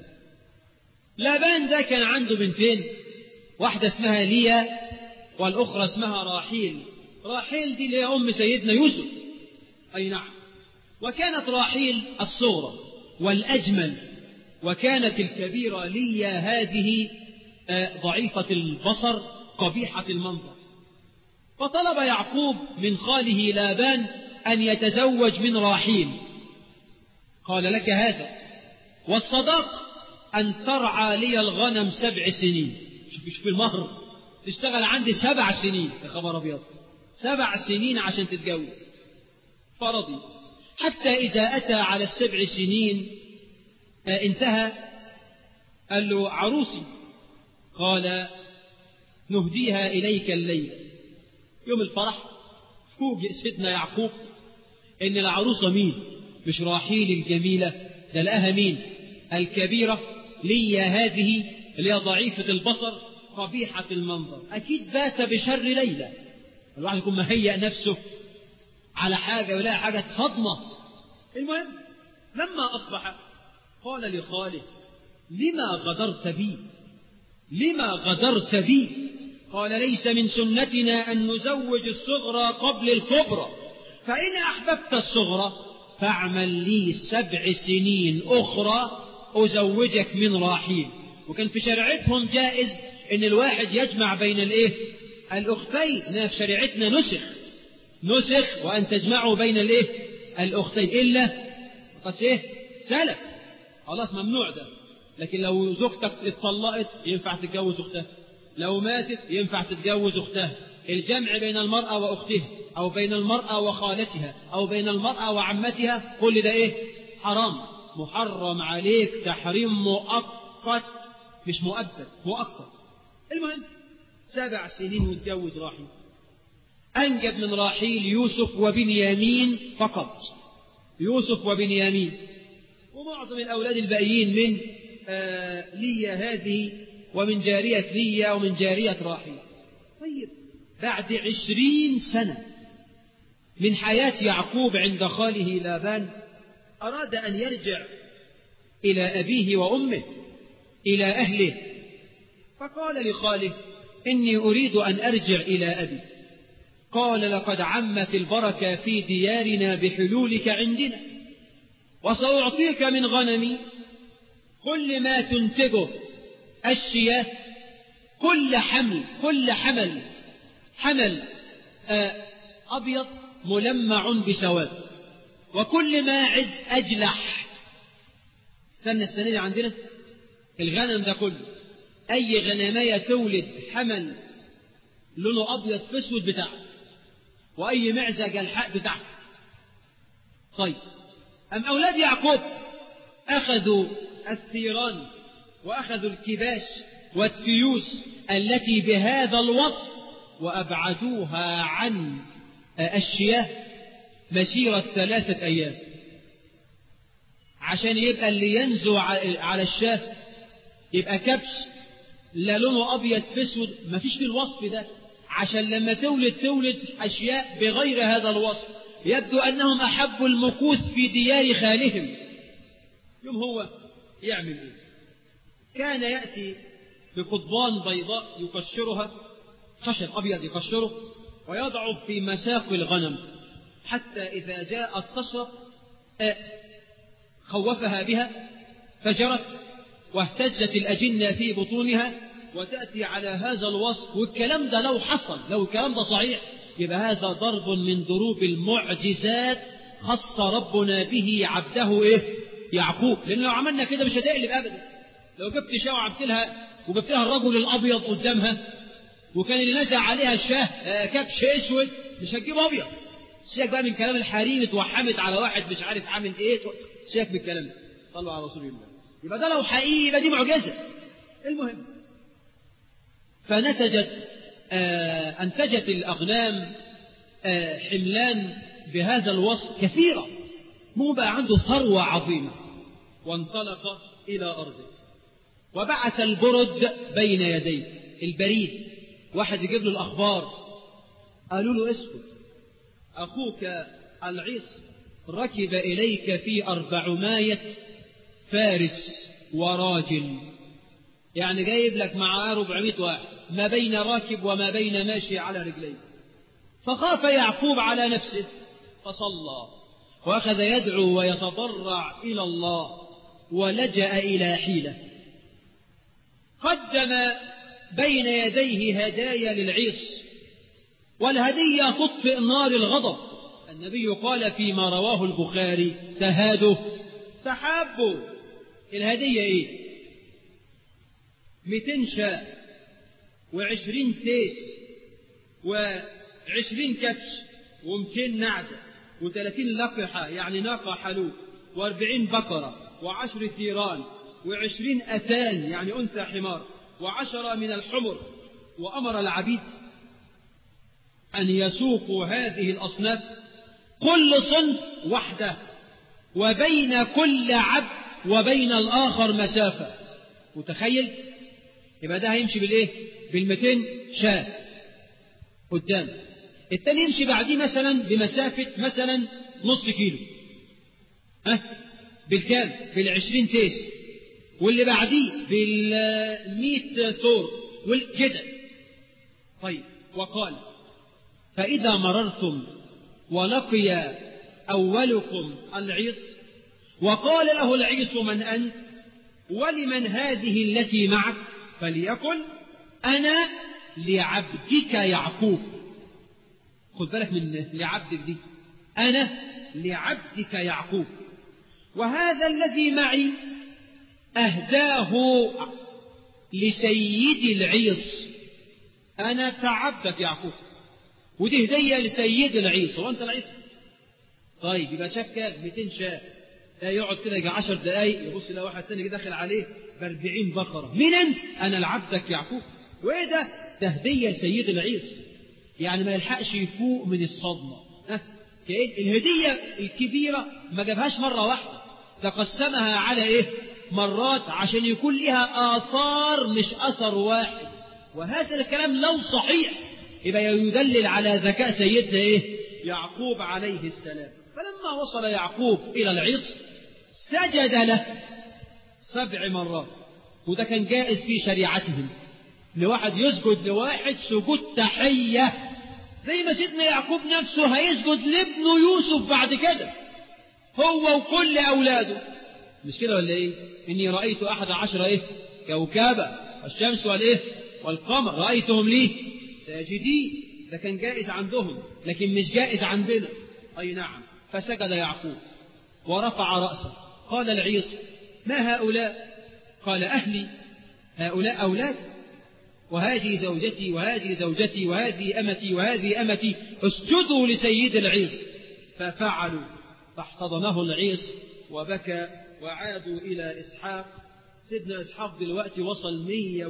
لابان ده كان عنده بنتين واحدة اسمها ليا والأخرى اسمها راحيل راحيل دي اللي هي أم سيدنا يوسف أي نعم وكانت راحيل الصغرى والأجمل وكانت الكبيرة ليا هذه ضعيفة البصر قبيحة المنظر فطلب يعقوب من خاله لابان أن يتزوج من راحيل قال لك هذا والصداق أن ترعى لي الغنم سبع سنين مش في المهر تشتغل عندي سبع سنين يا خبر أبيض سبع سنين عشان تتجوز فرضي حتى إذا أتى على السبع سنين انتهى قال له عروسي قال نهديها إليك الليل يوم الفرح فوجئ سيدنا يعقوب إن العروسة مين مش راحيل الجميلة ده لقاها مين الكبيرة لي هذه اللي هي ضعيفة البصر قبيحة المنظر أكيد بات بشر ليلة الواحد يكون مهيأ نفسه على حاجة ولا حاجة صدمة المهم لما أصبح قال لخاله لما غدرت بي لما غدرت بي قال ليس من سنتنا أن نزوج الصغرى قبل الكبرى فإن أحببت الصغرى فاعمل لي سبع سنين أخرى أزوجك من راحيل وكان في شريعتهم جائز أن الواحد يجمع بين الإيه؟ الأختين إنها في شريعتنا نسخ نسخ وأن تجمعوا بين الإيه؟ الأختين إلا قد إيه؟ سلف خلاص ممنوع ده لكن لو زوجتك اتطلقت ينفع تتجوز أختها لو ماتت ينفع تتجوز أختها الجمع بين المرأة وأختها أو بين المرأة وخالتها أو بين المرأة وعمتها كل ده إيه حرام محرم عليك تحريم مؤقت مش مؤبد مؤقت المهم سبع سنين واتجوز راحيل أنجب من راحيل يوسف وبنيامين فقط يوسف وبنيامين ومعظم الأولاد الباقيين من آه ليا هذه ومن جارية ليا ومن جارية راحيل طيب بعد عشرين سنة من حياة يعقوب عند خاله لابان أراد أن يرجع إلى أبيه وأمه إلى أهله فقال لخاله إني أريد أن أرجع إلى أبي قال لقد عمت البركة في ديارنا بحلولك عندنا وسأعطيك من غنمي كل ما تنتجه الشياه كل حمل كل حمل حمل آه أبيض ملمع بسواد وكل ماعز أجلح استنى السنة دي عندنا الغنم ده كله أي غنمية تولد حمل لونه أبيض في أسود بتاعه وأي معزة جلحاء بتاعه طيب أم أولاد يعقوب أخذوا الثيران وأخذوا الكباش والتيوس التي بهذا الوصف وأبعدوها عن الشياه مسيرة ثلاثة أيام عشان يبقى اللي ينزو على الشاه يبقى كبش لا لونه أبيض في أسود ما فيش في الوصف ده عشان لما تولد تولد أشياء بغير هذا الوصف يبدو أنهم أحبوا المكوث في ديار خالهم يوم هو يعمل إيه كان يأتي بقضبان بيضاء يقشرها خشب أبيض يقشره ويضعه في مساق الغنم حتى إذا جاءت تشرب خوفها بها فجرت واهتزت الأجنة في بطونها وتأتي على هذا الوصف والكلام ده لو حصل لو الكلام ده صحيح يبقى هذا ضرب من ضروب المعجزات خص ربنا به عبده إيه يعقوب لأن لو عملنا كده مش هتقلب أبدا لو جبت شاة وعملت لها وجبت لها الرجل الأبيض قدامها وكان اللي نزع عليها الشاه كبش اسود مش هتجيب ابيض سيبك بقى من كلام الحريم اتوحمت على واحد مش عارف عامل ايه سيبك من الكلام ده صلوا على رسول الله يبقى ده لو حقيقي يبقى دي معجزه المهم فنتجت آه انتجت الاغنام آه حملان بهذا الوصف كثيره مو بقى عنده ثروه عظيمه وانطلق الى ارضه وبعث البرد بين يديه البريد واحد يجيب له الأخبار قالوا له اسكت أخوك العيص ركب إليك في أربعماية فارس وراجل يعني جايب لك معاه ربعمائة واحد ما بين راكب وما بين ماشي على رجليه فخاف يعقوب على نفسه فصلى وأخذ يدعو ويتضرع إلى الله ولجأ إلى حيلة قدم بين يديه هدايا للعيص والهدية تطفئ نار الغضب النبي قال فيما رواه البخاري تهادوا تحابوا الهدية ايه مئتين شاة وعشرين تيس وعشرين كبش ومئتين نعجة وثلاثين لقحة يعني ناقة حلوب واربعين بقرة وعشر ثيران وعشرين أتان يعني أنثى حمار وعشرة من الحمر وأمر العبيد أن يسوقوا هذه الأصناف كل صنف وحده وبين كل عبد وبين الآخر مسافة متخيل يبقى ده هيمشي بالإيه بالمتين شاة قدام التاني يمشي بعديه مثلا بمسافة مثلا نص كيلو ها بالكام بالعشرين تيس واللي بعديه بالمئة ثور كده طيب وقال فإذا مررتم ولقي أولكم العيص وقال له العيص من أنت ولمن هذه التي معك فليقل أنا لعبدك يعقوب خد بالك من لعبدك دي أنا لعبدك يعقوب وهذا الذي معي أهداه لسيد العيص أنا كعبدك يعقوب ودي هدية لسيد العيص هو أنت العيص طيب يبقى شاف كام 200 شاة لا يقعد كده يجي 10 دقايق يبص يلاقي واحد تاني داخل عليه ب 40 بقره مين انت؟ انا لعبدك يعقوب وايه ده؟ ده هديه لسيد العيس يعني ما يلحقش يفوق من الصدمه ها كأن الهديه الكبيره ما جابهاش مره واحده ده قسمها على ايه؟ مرات عشان يكون لها آثار مش أثر واحد وهذا الكلام لو صحيح يبقى يدلل على ذكاء سيدنا إيه؟ يعقوب عليه السلام فلما وصل يعقوب إلى العصر سجد له سبع مرات وده كان جائز في شريعتهم لواحد يسجد لواحد سجود تحية زي ما سيدنا يعقوب نفسه هيسجد لابنه يوسف بعد كده هو وكل أولاده مش كده ولا إيه إني رأيت أحد عشر إيه كوكبا الشمس والإيه والقمر رأيتهم ليه ساجدين ده كان جائز عندهم لكن مش جائز عندنا أي نعم فسجد يعقوب ورفع رأسه قال العيص ما هؤلاء قال أهلي هؤلاء أولاد وهذه زوجتي وهذه زوجتي وهذه أمتي وهذه أمتي اسجدوا لسيد العيص ففعلوا فاحتضنه العيص وبكى وعادوا إلى إسحاق سيدنا إسحاق دلوقتي وصل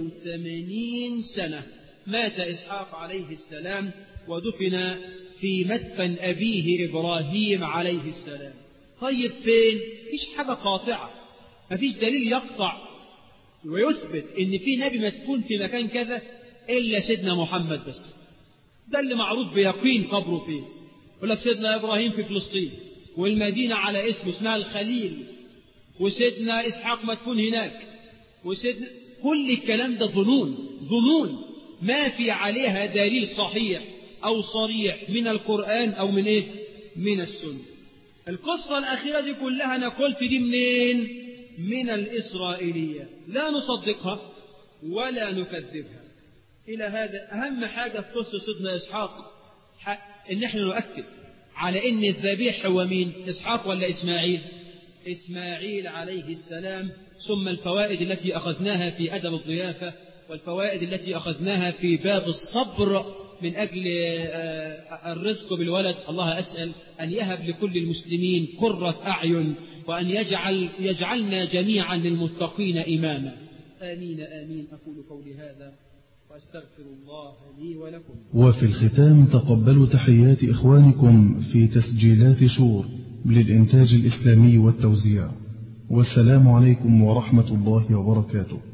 180 سنة مات إسحاق عليه السلام ودفن في مدفن أبيه إبراهيم عليه السلام طيب فين؟ مفيش حاجة قاطعة مفيش دليل يقطع ويثبت إن في نبي مدفون في مكان كذا إلا سيدنا محمد بس ده اللي معروف بيقين قبره فين يقول لك سيدنا إبراهيم في فلسطين والمدينة على اسم اسمها الخليل وسيدنا إسحاق مدفون هناك وسيدنا كل الكلام ده ظنون ظنون ما في عليها دليل صحيح أو صريح من القرآن أو من إيه؟ من السنة القصة الأخيرة دي كلها أنا قلت دي منين؟ من الإسرائيلية لا نصدقها ولا نكذبها إلى هذا أهم حاجة في قصة سيدنا إسحاق إن إحنا نؤكد على إن الذبيح هو مين؟ إسحاق ولا إسماعيل؟ إسماعيل عليه السلام ثم الفوائد التي أخذناها في أدب الضيافة والفوائد التي أخذناها في باب الصبر من أجل الرزق بالولد الله أسأل أن يهب لكل المسلمين قرة أعين وأن يجعل يجعلنا جميعا للمتقين إماما آمين آمين أقول قولي هذا وأستغفر الله لي ولكم وفي الختام تقبلوا تحيات إخوانكم في تسجيلات شور للإنتاج الإسلامي والتوزيع والسلام عليكم ورحمة الله وبركاته